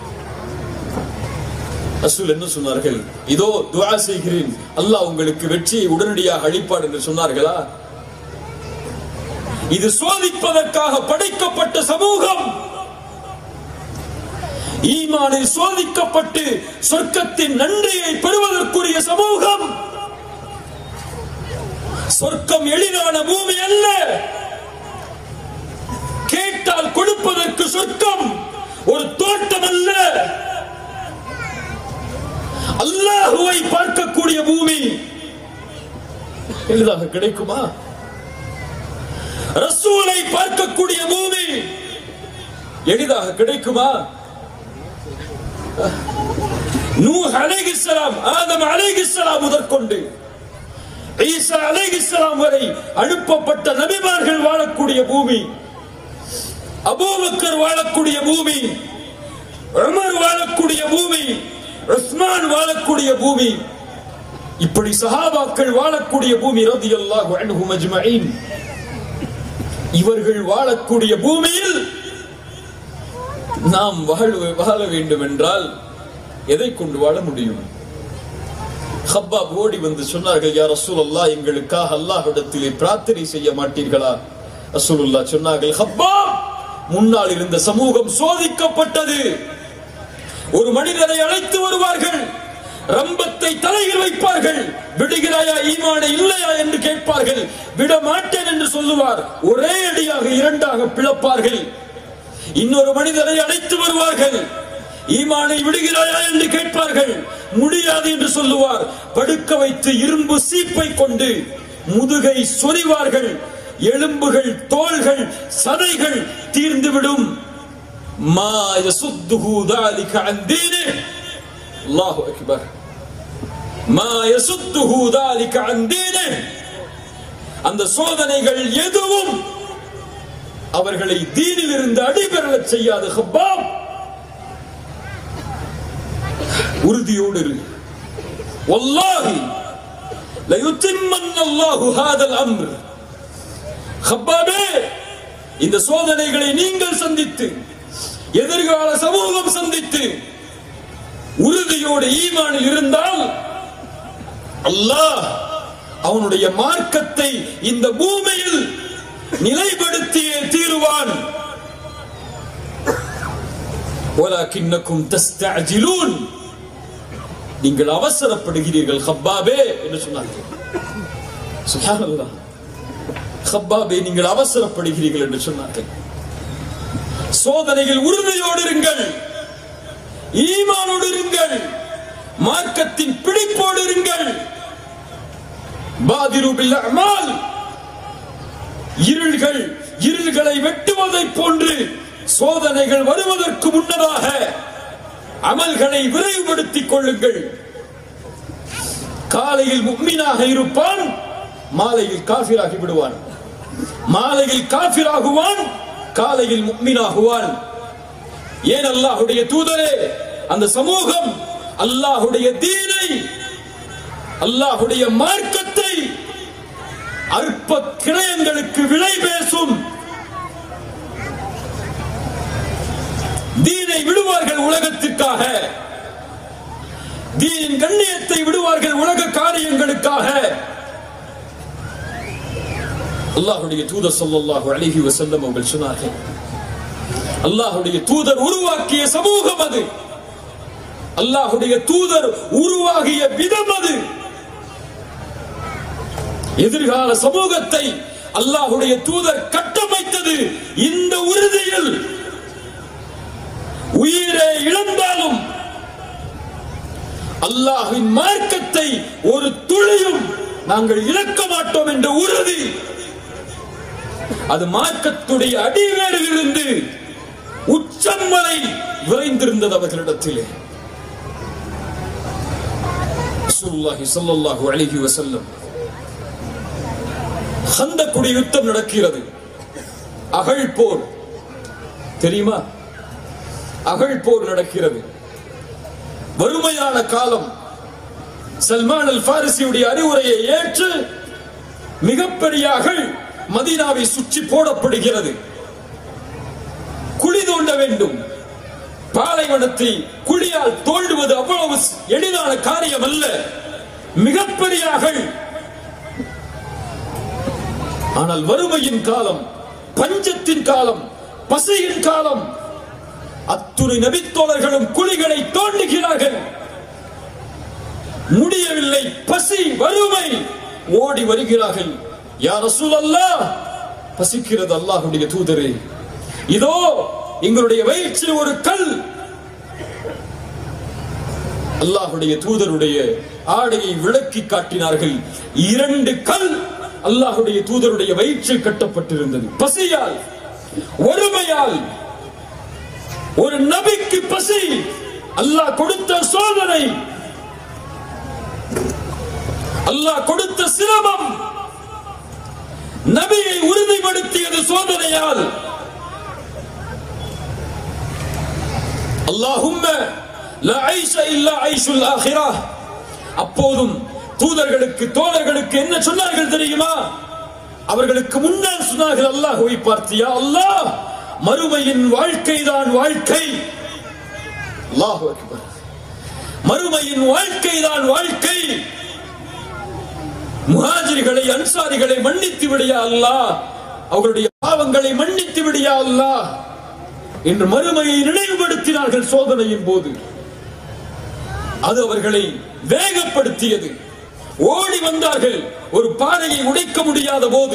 ரசூல் என்ன சொன்னார்கள் இதோ துஆ செய்கிறேன் அல்லாஹ் உங்களுக்கு வெற்றியை உடனடியாக அளிப்பார் என்று சொன்னார்களா இது சோதிப்பதற்காக படைக்கப்பட்ட சமூகம் ஈமானில் சோதிக்கப்பட்டு சொர்க்கத்தின் நன்றியை பெறுவதற்குரிய சமூகம் சொர்க்கம் எளிதான பூமி அல்ல கேட்டால் கொடுப்பதற்கு சொர்க்கம் ஒரு தோட்டம் அல்ல அல்லாஹுவை பார்க்கக்கூடிய பூமி எளிதாக கிடைக்குமா ரசூலை பார்க்கக்கூடிய பூமி எளிதாக கிடைக்குமா நூஹ் அலைஹிஸ்ஸலாம் ஆதம் அலைஹிஸ்ஸலாம் முதற்கொண்டு ஈசா அலைஹிஸ்ஸலாம் வரை அனுப்பப்பட்ட நபிமார்கள் வாழக்கூடிய பூமி அபூபக்கர் வாழக்கூடிய பூமி உமர் வாழக்கூடிய பூமி உஸ்மான் வாழக்கூடிய பூமி இப்படி சஹாபாக்கள் வாழக்கூடிய பூமி ரலியல்லாஹு அன்ஹும் அஜ்மஈன் இவர்கள் வாழக்கூடிய பூமியில் நாம் வாழ் வாழ வேண்டும் என்றால் எதை கொண்டு வாழ முடியும் ஹப்பாப் ஓடி வந்து சொன்னார்கள் யா ரசூலல்லாஹ் எங்களுக்காக அல்லாஹ்விடத்திலே பிரார்த்தனை செய்ய மாட்டீர்களா ரசூலுல்லாஹ் சொன்னார்கள் ஹப்பாப் முன்னால் இருந்த சமூகம் சோதிக்கப்பட்டது ஒரு மனிதரை அழைத்து வருவார்கள் ரம்பத்தை தலையில் வைப்பார்கள் விடுகிறாயா ஈமானை இல்லையா என்று கேட்பார்கள் விட மாட்டேன் என்று சொல்லுவார் ஒரே அடியாக இரண்டாக பிளப்பார்கள் இன்னொரு மனிதரை அழைத்து வருவார்கள் ஈமானை விடுகிறாயா என்று கேட்பார்கள் முடியாது என்று சொல்லுவார் படுக்க வைத்து இரும்பு சீப்பை கொண்டு முதுகை சொறிவார்கள் எலும்புகள் தோள்கள் சதைகள் தீர்ந்துவிடும் மா யசுத்துஹு ذلك عن دينه الله اكبر ما يسده ذلك عن دينه அந்த சோதனைகள் எதுவும் அவர்களை தீனில் இருந்து அடிபெறலச் செய்யாது ஹப்பாப் உறுதியோடு இரு வல்லாஹி லயுத்திம்மன் அல்லாஹு ஹாதல் அம்ர் ஹப்பாபே இந்த சோதனைகளை நீங்கள் சந்தித்து எதிர்கால சமூகம் சந்தித்து உறுதியோடு ஈமானில் இருந்தால் அல்லாஹ் அவனுடைய மார்க்கத்தை இந்த பூமியில் நிலைப்படுத்தியே தீருவான் ولكنكم تستعجلون நீங்கள் அவசரப்படுகிறீர்கள் ஹப்பாபே என்று சொன்னார்கள் சுப்ஹானல்லாஹ் ஹப்பாபே நீங்கள் அவசரப்படுகிறீர்கள் என்று சொன்னார்கள் சோதனைகள் உறுதியோடு இருங்கள் ஈமானோடு இருங்கள் மார்க்கத்தின் பிடிப்போடு இருங்கள் பாதிரு பில் அமால் இருள்கள் இருள்களை வெட்டுவதைப் போன்று சோதனைகள் வருவதற்கு முன்னதாக அமல்களை விரைவுபடுத்திக் கொள்ளுங்கள் காலையில் முக்மீனாக இருப்பான் மாலையில் காஃபிராகி விடுவான் மாலையில் காஃபிராகுவான் காலையில் முக்மீனாகுவான் ஏன் அல்லாஹுடைய தூதரே அந்த சமூகம் அல்லாஹுடைய தீனை அல்லாஹுடைய மார்க்கத்தை அற்ப கிரயங்களுக்கு விலை பேசும் தீனை விடுவார்கள் உலகத்திற்காக தீனின் கண்ணியத்தை விடுவார்கள் உலக காரியங்களுக்காக அல்லாஹுடைய தூதர் ஸல்லல்லாஹு அலைஹி வஸல்லம் அவர்கள் சொன்னார்கள் அல்லாஹுடைய தூதர் உருவாக்கிய சமூகம் அது அல்லாஹுடைய தூதர் உருவாகிய விதம் அது எதிர்கால சமூகத்தை அல்லாஹுடைய தூதர் கட்டமைத்தது இந்த உறுதியில் உயிரை இழந்தாலும் அல்லாஹ்வின் மார்க்கத்தை ஒரு துளியும் நாங்கள் இழக்க மாட்டோம் என்ற உறுதி அது மார்க்கத்துடைய அடிவேரிலிருந்து உச்சம் வரை விரைந்திருந்தது அவர்களிடத்திலே ரசூலுல்லாஹி ஸல்லல்லாஹு அலைஹி வஸல்லம் ஹந்தக்குடி யுத்தம் நடக்கிறது அகழ் போர் தெரியுமா அகழ் போர் நடக்கிறது வறுமையான காலம் சல்மான் அல் பாரிசியுடைய அறிவுரையை ஏற்று மிகப்பெரிய அகழ் மதீனாவை சுற்றி போடப்படுகிறது குழி தோண்ட வேண்டும் பாலைவனத்தை குழியால் தோண்டுவது அவ்வளவு எளிதான காரியம் அல்ல மிகப்பெரிய அகழ் ஆனால் வறுமையின் காலம் பஞ்சத்தின் காலம் பசியின் காலம் அத்துணை நபித்தோழர்களும் குழிகளை தோண்டுகிறார்கள் முடியவில்லை பசி வறுமை ஓடி வருகிறார்கள் யார் ரசூல் அல்லாஹ் பசிக்கிறது அல்லாஹுடைய தூதரே இதோ எங்களுடைய வயிற்றில் ஒரு கல் அல்லாஹுடைய தூதருடைய ஆடையை விளக்கி காட்டினார்கள் இரண்டு கல் அல்லாஹுடைய தூதருடைய வயிற்றில் கட்டப்பட்டிருந்தது பசியால் ஒருமையால் ஒரு நபிக்கு பசி அல்லாஹ் கொடுத்த சோதனை அல்லாஹ் கொடுத்த சிரமம் நபியை உறுதிப்படுத்தியது சோதனையால் அல்லாஹும்ம லா ஐஷ இல்லா ஐஷுல் ஆஹிரா அப்போதும் தூதர்களுக்கு தோழர்களுக்கு என்ன சொன்னார்கள் தெரியுமா அவர்களுக்கு முன்னால் சொன்னார்கள் அல்லாஹ்வை பார்த்தியா அல்லாஹ் மறுமையின் வாழ்க்கைதான் வாழ்க்கை அல்லாஹ் அக்பர் மறுமையின் வாழ்க்கைதான் வாழ்க்கை முஹாஜிர்களை அன்சாரிகளை மன்னித்து விடியா அல்லாஹ் அவர்களுடைய பாவங்களை மன்னித்து விடியா அல்லாஹ் என்று மறுமையை நினைவுபடுத்தினார்கள் சோதனையின் போது அது அவர்களை வேகப்படுத்தியது ஓடி வந்தார்கள் ஒரு பாறையை உடைக்க முடியாத போது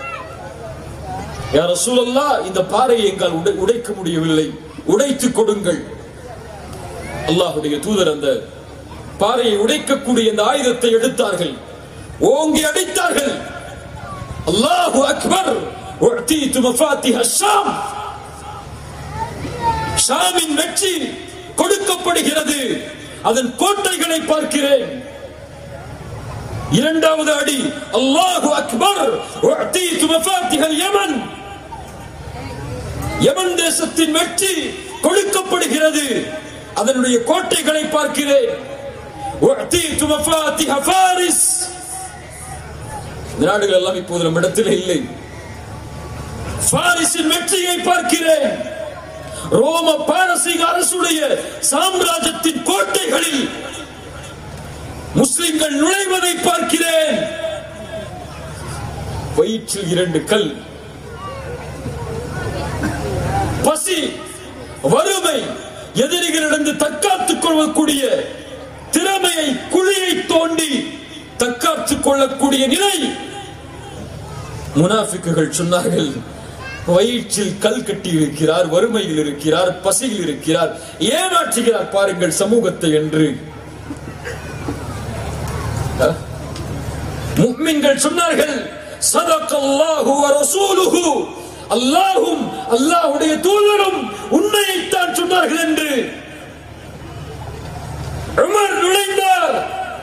யார் சூழல்லா இந்த பாறையை எங்கால் உடை- உடைக்க முடியவில்லை உடைத்து கொடுங்கள் அல்லாஹுடைய தூதர் அந்த பாறையை உடைக்கக்கூடிய அந்த ஆயுதத்தை எடுத்தார்கள் ஓங்கி அடித்தார்கள் அல்லாஹு அக்பர் உஅதீது மஃபாத்திஹ ஷாம் ஷாமின் வெற்றி கொடுக்கப்படுகிறது அதன் கோட்டைகளை பார்க்கிறேன் இரண்டாவது அடி அல்லாஹு அக்பர் உஅதீது மஃபாத்திஹல் யமன் யமன் தேசத்தின் வெற்றி கொடுக்கப்படுகிறது அதனுடைய கோட்டைகளை பார்க்கிறேன் உஅதீது மஃபாத்திஹ ஃபாரிஸ் இந்த நாடுகள் எல்லாம் இப்போது நம்ம இடத்தில் இல்லை பாரிஸின் வெற்றியை பார்க்கிறேன் ரோம பாரசீக அரசுடைய சாம்ராஜ்யத்தின் கோட்டைகளில் முஸ்லிம்கள் நுழைவதை பார்க்கிறேன் வயிற்றில் இரண்டு கல் பசி வறுமை எதிரிகளிடந்து தற்காத்துக் கொள்ளக்கூடிய திறமையை குழியை தோண்டி தற்காத்துக் கொள்ளக்கூடிய நிலை முனாஃபிக்குகள் சொன்னார்கள் வயிற்றில் கல் கட்டி இருக்கிறார் வறுமையில் இருக்கிறார் பசியில் இருக்கிறார் ஏமாற்றுகிறார் பாருங்கள் சமூகத்தை என்று அஹ்? முஃமின்கள் சொன்னார்கள் சதகல்லாஹு வ ரசூலுஹு அல்லாஹும் அல்லாஹ்வுடைய தூதரும் உண்மையைத்தான் சொன்னார்கள் என்று உமர் நுழைந்தார்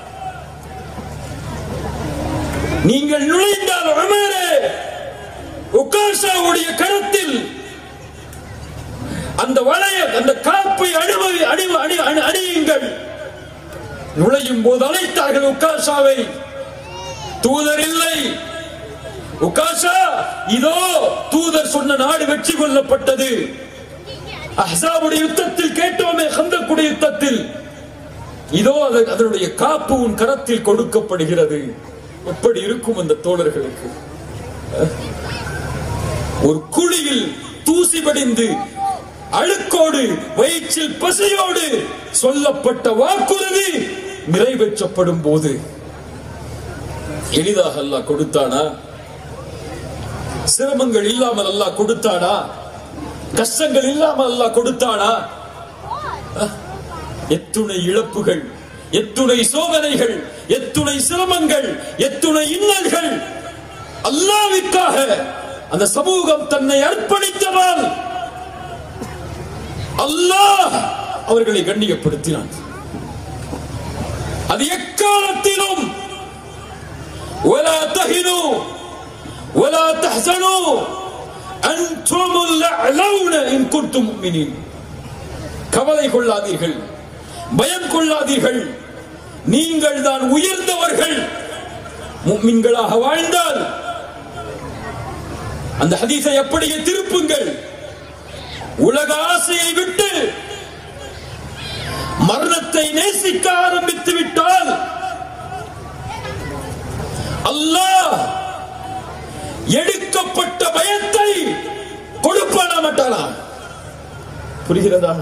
நீங்கள் நுழைந்தால் உமரே உக்காஷாவுடைய கரத்தில் அந்த வளைய அந்த காப்பை அணிவை அணிவு அணி அணி- அணியுங்கள் நுழையும் போது அழைத்தார்கள் உக்காஷாவை தூதர் இல்லை உக்காஷா இதோ தூதர் சொன்ன நாடு வெற்றி கொள்ளப்பட்டது அஹ்ஸாபுடைய யுத்தத்தில் கேட்டோமே ஹந்தக்குடைய யுத்தத்தில் இதோ அது- அதனுடைய காப்பு உன் கரத்தில் கொடுக்கப்படுகிறது எப்படி இருக்கும் அந்த தோழர்களுக்கு அஹ்? ஒரு குழியில் தூசி படிந்து அழுக்கோடு வயிற்றில் பசியோடு சொல்லப்பட்ட வாக்குறுதி நிறைவேற்றப்படும் போது எளிதாக அல்லாஹ் கொடுத்தானா சிரமங்கள் இல்லாமல் அல்லாஹ் கொடுத்தானா கஷ்டங்கள் இல்லாமல் அல்லாஹ் கொடுத்தானா அஹ், எத்துணை இழப்புகள் எத்துணை சோதனைகள் எத்துணை சிரமங்கள் எத்துணை இன்னல்கள் அல்லாவிற்காக அந்த சமூகம் தன்னை அர்ப்பணித்ததால் அல்லாஹ் அவர்களை கண்ணியப்படுத்தினான் அது எக்காலத்திலும் ولا تهنوا ولا تحزنوا أنتم الأعلون إن كنتم مؤمنين கவலை கொள்ளாதீர்கள் பயம் கொள்ளாதீர்கள் நீங்கள் தான் உயர்ந்தவர்கள் முக்மின்களாக வாழ்ந்தால் அந்த ஹதீஸை அப்படியே திருப்புங்கள் உலக ஆசையை விட்டு மரணத்தை நேசிக்க ஆரம்பித்து விட்டால் அல்லாஹ் எடுக்கப்பட்ட பயத்தை கொடுப்பானா மாட்டானா புரிகிறதா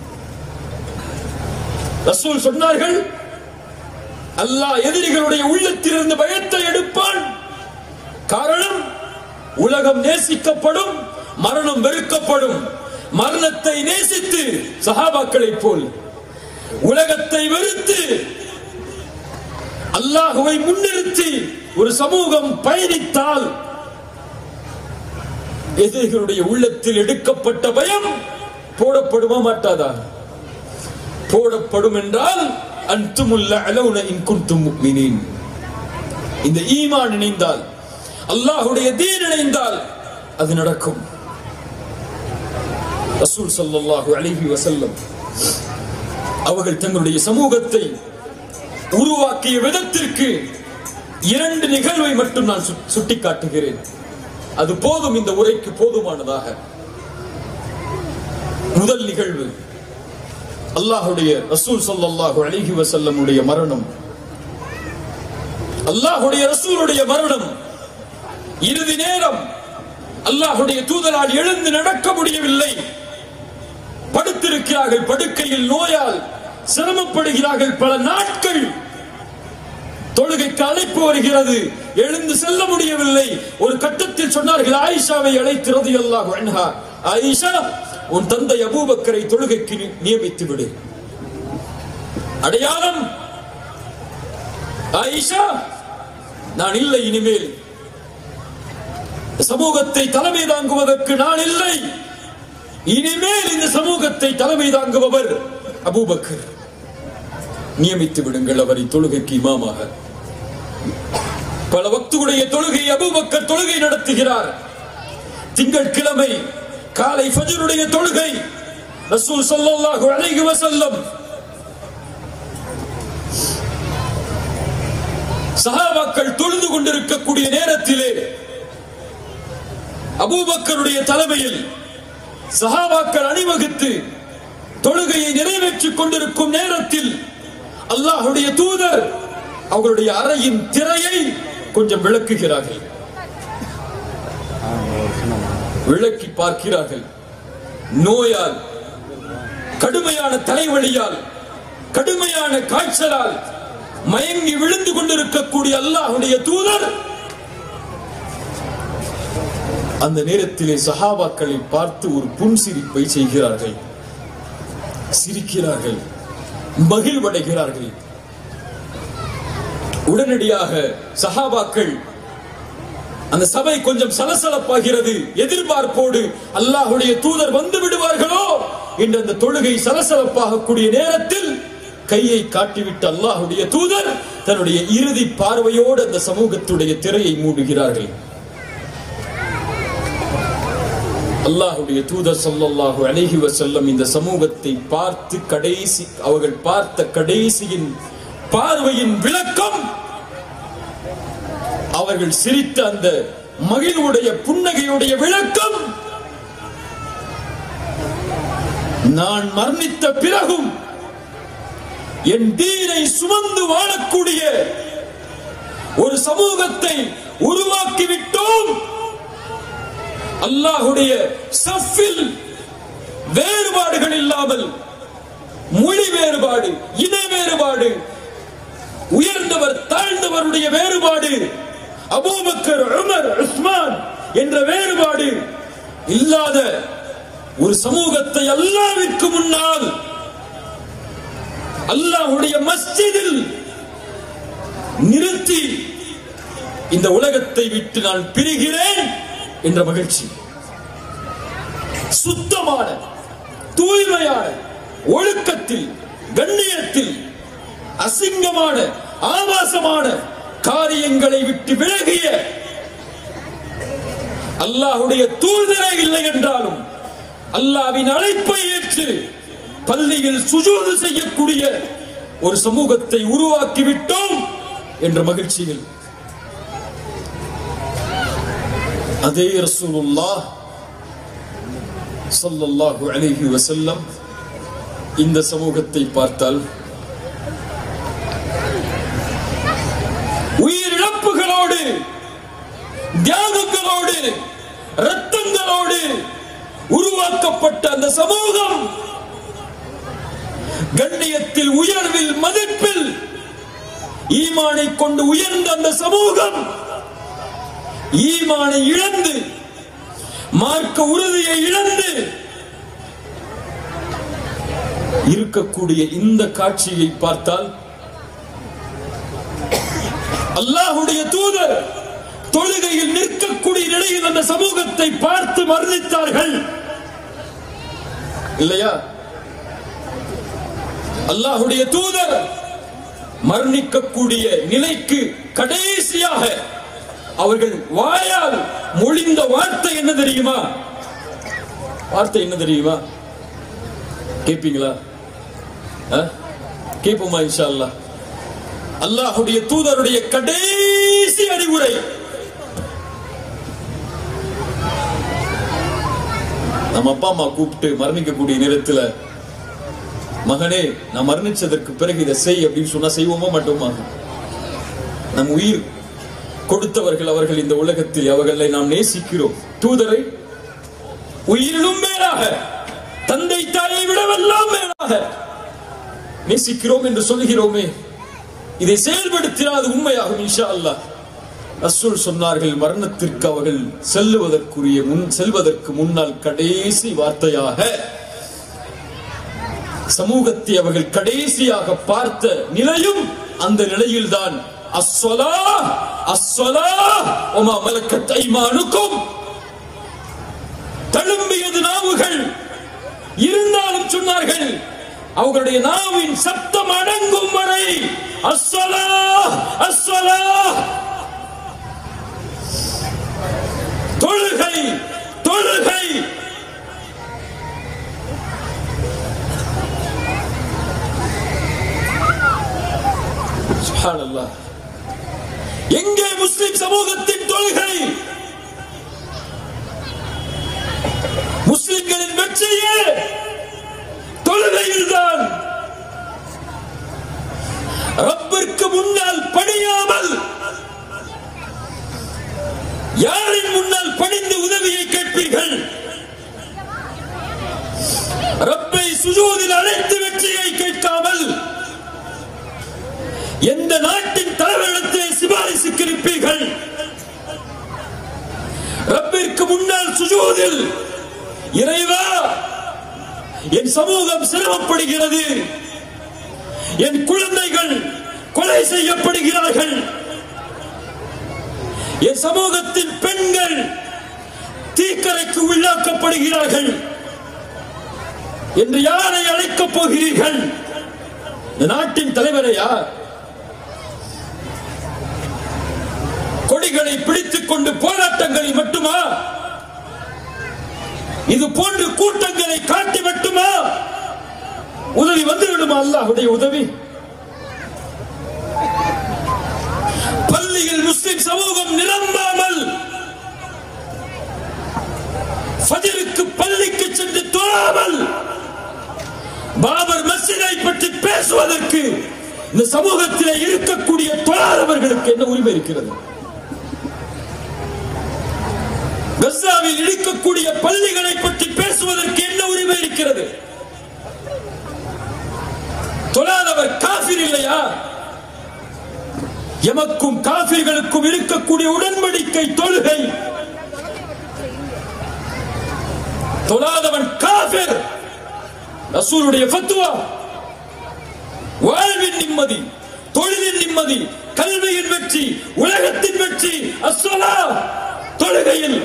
ரசூல் சொன்னார்கள் அல்லாஹ் எதிரிகளுடைய உள்ளத்திலிருந்து பயத்தை எடுப்பான் காரணம் உலகம் நேசிக்கப்படும் மரணம் வெறுக்கப்படும் மரணத்தை நேசித்து சஹாபாக்களைப் போல் உலகத்தை வெறுத்து அல்லாஹுவை முன்னிறுத்தி ஒரு சமூகம் பயணித்தால் எதிரிகளுடைய உள்ளத்தில் எடுக்கப்பட்ட பயம் போடப்படுமா மாட்டாதா போடப்படும் என்றால் அன்துமுல்ல அலவுன இன் குன்தும் முக்மினீன் இந்த ஈமான் இணைந்தால் அல்லாஹுடைய தீன் இணைந்தால் அது நடக்கும் ரசூல் ஸல்லல்லாஹு அலைஹி வஸல்லம் அவர்கள் தங்களுடைய சமூகத்தை உருவாக்கிய விதத்திற்கு இரண்டு நிகழ்வை மட்டும் நான் சு- சுட்டிக்காட்டுகிறேன் அது போதும் இந்த உரைக்கு போதுமானதாக முதல் நிகழ்வு அல்லாஹுடைய ரசூல் ஸல்லல்லாஹு அலைஹி வஸல்லமுடைய மரணம் அல்லாஹுடைய ரசூலுடைய மரணம் இறுதி நேரம் அல்லாஹுடைய தூதரால் எழுந்து நடக்க முடியவில்லை படுத்திருக்கிறார்கள் படுக்கையில் நோயால் சிரமப்படுகிறார்கள் பல நாட்கள் தொழுகைக்கு அழைப்பு வருகிறது எழுந்து செல்ல முடியவில்லை ஒரு கட்டத்தில் சொன்னார்கள் ஆயிஷாவை அழைத்து ரதி அல்லாஹ் அன்ஹா ஆயிஷா உன் தந்தை அபூபக்கரை தொழுகைக்கு நி- நியமித்து விடு அடையாளம் ஆயிஷா நான் இல்லை இனிமேல் சமூகத்தை தலைமை தாங்குவதற்கு நான் இல்லை இனிமேல் இந்த சமூகத்தை தலைமை தாங்குபவர் அபூபக்கர் நியமித்து விடுங்கள் அவரை தொழுகைக்கு இமாமாக பல வக்துடைய தொழுகை அபூபக்கர் தொழுகை நடத்துகிறார் திங்கட்கிழமை காலை ஃபஜ்ருடைய தொழுகை ரசூல் ஸல்லல்லாஹு அலைஹி வஸல்லம் சஹாபாக்கள் தொழுது கொண்டிருக்கக்கூடிய நேரத்திலே அபூபக்கருடைய தலைமையில் சஹாபாக்கள் அணிவகுத்து தொழுகையை நிறைவேற்றிக் கொண்டிருக்கும் நேரத்தில் அல்லாஹ்வுடைய தூதர் அவர்களுடைய அறையின் திரையை கொஞ்சம் விளக்குகிறார்கள் விளக்கி பார்க்கிறார்கள் நோயால் கடுமையான தலைவலியால் கடுமையான காய்ச்சலால் மயங்கி விழுந்து கொண்டிருக்கக்கூடிய அல்லாஹ்வுடைய தூதர் அந்த நேரத்திலே சஹாபாக்களை பார்த்து ஒரு புன்சிரிப்பை செய்கிறார்கள் சிரிக்கிறார்கள் மகிழ்வடைகிறார்கள் உடனடியாக சஹாபாக்கள் அந்த சபை கொஞ்சம் சலசலப்பாகிறது எதிர்பார்ப்போடு அல்லாஹ்வுடைய தூதர் வந்து விடுவார்களோ என்று அந்த தொழுகை சலசலப்பாகக்கூடிய நேரத்தில் கையை காட்டிவிட்டு அல்லாஹ்வுடைய தூதர் தன்னுடைய இறுதி பார்வையோடு அந்த சமூகத்துடைய திரையை மூடுகிறார்கள் அல்லாஹ்வுடைய தூதர் ஸல்லல்லாஹு அலைஹி வஸல்லம் இந்த சமூகத்தை பார்த்து கடைசி அவர்கள் பார்த்த கடைசியின் பார்வையின் விளக்கம் அவர்கள் சிரித்த அந்த மகிழ்வுடைய புன்னகையுடைய விளக்கம் நான் மரணித்த பிறகும் என் தீனை சுமந்து வாழக்கூடிய ஒரு சமூகத்தை உருவாக்கி விட்டோம் அல்லாஹுடைய சஃபில் வேறுபாடுகள் இல்லாமல் மொழி வேறுபாடு இன வேறுபாடு உயர்ந்தவர் தாழ்ந்தவருடைய வேறுபாடு அபூபக்கர் உமர் உஸ்மான் என்ற வேறுபாடு இல்லாத ஒரு சமூகத்தை அல்லாவிற்கு முன்னால் அல்லாஹ்வுடைய மஸ்ஜிதில் நிறுத்தி இந்த உலகத்தை விட்டு நான் பிரிகிறேன் என்ற மகிழ்ச்சி சுத்தமான தூய்மையான ஒழுக்கத்தில் கண்ணியத்தில் அசிங்கமான ஆபாசமான காரியங்களை விட்டு விலகிய அல்லாஹ்வுடைய தூதரே இல்லை என்றாலும் அல்லாஹ்வின் அழைப்பை ஏற்று பள்ளியில் சுஜூது செய்யக்கூடிய ஒரு சமூகத்தை உருவாக்கி விட்டோம் என்ற மகிழ்ச்சியில் அதே ரசூலுல்லாஹ் ஸல்லல்லாஹு அலைஹி வஸல்லம் இந்த சமூகத்தை பார்த்தால் உயிரிழப்புகளோடு தியாகங்களோடு ரத்தங்களோடு உருவாக்கப்பட்ட அந்த சமூகம் கண்ணியத்தில் உயர்வில் மதிப்பில் ஈமானை கொண்டு உயர்ந்த அந்த சமூகம் ஈமானை இழந்து மார்க்க உறுதியை இழந்து இருக்கக்கூடிய இந்த காட்சியை பார்த்தால் அல்லாஹுடைய தூதர் தொழுகையில் நிற்கக்கூடிய நிலையில் அந்த சமூகத்தை பார்த்து மரணித்தார்கள் இல்லையா அல்லாஹுடைய தூதர் மரணிக்கக்கூடிய நிலைக்கு கடைசியாக அவர்கள் வாயால் மொழிந்த வார்த்தை என்ன தெரியுமா வார்த்தை என்ன தெரியுமா கேப்பீங்களா ஆ? கேட்போமா இன்ஷா அல்லாஹ் அல்லாஹுடைய தூதருடைய கடைசி அறிவுரை நம்ம அப்பா அம்மா கூப்பிட்டு மரணிக்கக்கூடிய நேரத்துல மகனே நான் மரணிச்சதற்கு பிறகு இதை செய் அப்படின்னு சொன்னா செய்வோமா மாட்டோமா நம் உயிர் கொடுத்தவர்கள் அவர்கள் இந்த உலகத்தில் அவர்களை நாம் நேசிக்கிறோம் தூதரை உயிரிலும் மேலாக தந்தை தாயை விடவெல்லாம் மேலாக நேசிக்கிறோம் என்று சொல்கிறோமே இதை செயல்படுத்தினால் அது உண்மையாகும் இன்ஷா அல்லாஹ் ரசூல் சொன்னார்கள் மரணத்திற்கு அவர்கள் செல்லுவதற்குரிய முன் செல்வதற்கு முன்னால் கடைசி வார்த்தையாக சமூகத்தை அவர்கள் கடைசியாக பார்த்த நிலையும் அந்த நிலையில்தான் அஸ்வலா அஸ்வலா ஒமா மலக்கத் ஐமானுக்கும் தழும்பியது நாவுகள் இருந்தாலும் சொன்னார்கள் அவர்களுடைய நாவின் சத்தம் அடங்கும் வரை அஸ்வலா அஸ்வலா தொழுகை தொழுகை சுப்ஹானல்லாஹ். எங்கே முஸ்லிம் சமூகத்தின் தொழுகை முஸ்லிம்களின் வெற்றியே தொழுகையில்தான் ரப்பிற்கு முன்னால் பணியாமல் யாரின் முன்னால் பணிந்து உதவியை கேட்பீர்கள் ரப்பை சுஜூதில் அழைத்து வெற்றியை கேட்காமல் எந்த நாட்டின் தலைவரிடத்திலே சிபாரிசுக்கு இருப்பீர்கள் ரப்பிற்கு முன்னால் சுஜூதில் இறைவா என் சமூகம் சிரமப்படுகிறது என் குழந்தைகள் கொலை செய்யப்படுகிறார்கள் என் சமூகத்தின் பெண்கள் தீக்கரைக்கு உள்ளாக்கப்படுகிறார்கள் என்று யாரை அழைக்கப் போகிறீர்கள் இந்த நாட்டின் தலைவரையா கொடிகளை பிடித்துக் கொண்டு போராட்டங்களில் மட்டுமா இது போன்று கூட்டங்களை காட்டி மட்டுமா உதவி வந்துவிடுமா அல்லாஹுடைய உதவி பள்ளியில் முஸ்லிம் சமூகம் நிரம்பாமல் ஃபஜருக்கு பள்ளிக்கு சென்று தொழாமல் பாபர் மஸ்ஜிதை பற்றி பேசுவதற்கு இந்த சமூகத்திலே இருக்கக்கூடிய தொழாதவர்களுக்கு என்ன உரிமை இருக்கிறது கசாவில் இடிக்கக்கூடிய பள்ளிகளை பற்றி பேசுவதற்கு என்ன உரிமை இருக்கிறது தொழாதவர் காபிர் இல்லையா எமக்கும் காபிர்களுக்கும் இருக்கக்கூடிய உடன்படிக்கை தொழுகை தொழாதவன் காபிர் ரசூலுடைய ஃபத்வா வாழ்வின் நிம்மதி தொழிலின் நிம்மதி கல்வியின் வெற்றி உலகத்தின் வெற்றி அஸ்ஸலா தொழுகையில்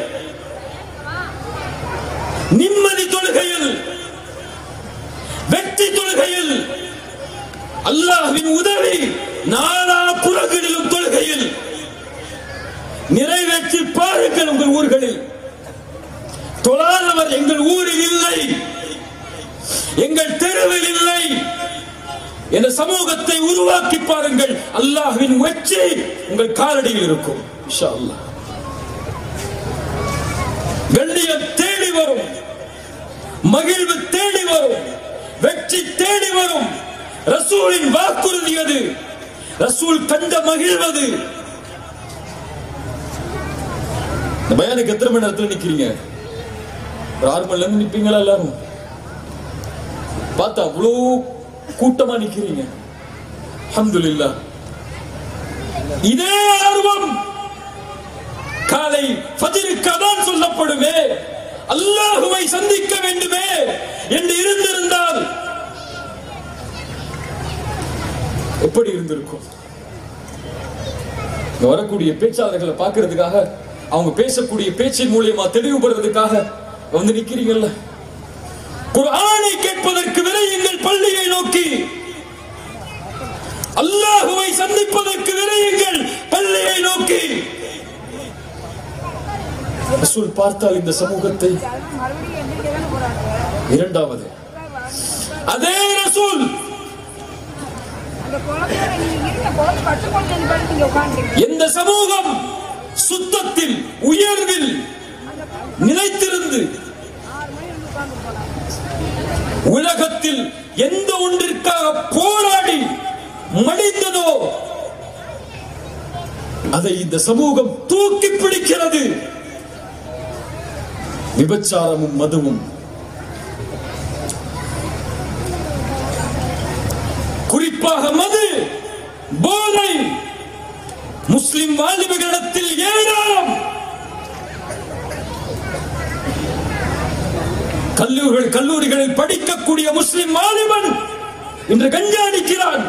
நிம்மதி தொழுகையில் வெற்றி தொழுகையில் அல்லாஹ்வின் உதவி நாலா புறங்களிலும் தொழுகையில் நிறைவேற்றி பாருங்கள் உங்கள் ஊர்களில் தொழாதவர் எங்கள் ஊரில் இல்லை எங்கள் தெருவில் இல்லை என்ற சமூகத்தை உருவாக்கி பாருங்கள் அல்லாஹ்வின் வெற்றி உங்கள் காலடியில் இருக்கும் இன்ஷா அல்லாஹ் கண்ணியம் தேடி வரும் மகிழ்வு தேடி வரும் வெற்றி தேடி வரும் ரசூலின் வாக்குறுதி அது ரசூல் கண்ட மகிழ்வது இந்த பயானுக்கு எத்தனை மணி நேரத்தில் நிக்கிறீங்க ஒரு ஆறு மணில இருந்து நிப்பீங்களா எல்லாரும் பார்த்தா அவ்வளோ கூட்டமா நிக்கிறீங்க அல்ஹம்துலில்லாஹ் இதே ஆர்வம் காலை ஃபஜ்ருக்கு அதான் சொல்லப்படுமே அல்லாஹுவை சந்திக்க வேண்டுமே என்று இருந்திருந்தால் எப்படி இருந்திருக்கும் இங்க வரக்கூடிய பேச்சாளர்களை பார்க்கிறதுக்காக அவங்க பேசக்கூடிய பேச்சின் மூலியமா தெளிவுபடுறதுக்காக வந்து நிக்கிறீங்கல்ல குர்ஆனை கேட்பதற்கு விரையுங்கள் பள்ளியை நோக்கி அல்லாஹுவை சந்திப்பதற்கு விரையுங்கள் பள்ளியை நோக்கி ரசூல் பார்த்தால் இந்த சமூகத்தை மறுபடியும் எந்திரிக்க தானே போறாங்க இரண்டாவது அதே ரசூல் அந்த குழந்தையோட நீங்க இருங்க குழந்தை பட்டு குழந்தை பாட்டு நீங்க உட்காந்துருக்கீங்க எந்த சமூகம் சுத்தத்தில் உயர்வில் நிலைத்திருந்து ஆறு மணி வந்து உட்காந்து போலாம் உலகத்தில் எந்த ஒன்றிற்காக போராடி மடிந்ததோ அதை இந்த சமூகம் தூக்கி பிடிக்கிறது விபச்சாரமும் மதுவும் குறிப்பாக மது போதை முஸ்லிம் வாலிபர்களிடத்தில் ஏராளம் கல்லூரிகள் கல்லூரிகளில் படிக்கக்கூடிய முஸ்லிம் வாலிபன் இன்று கஞ்சா அடிக்கிறான்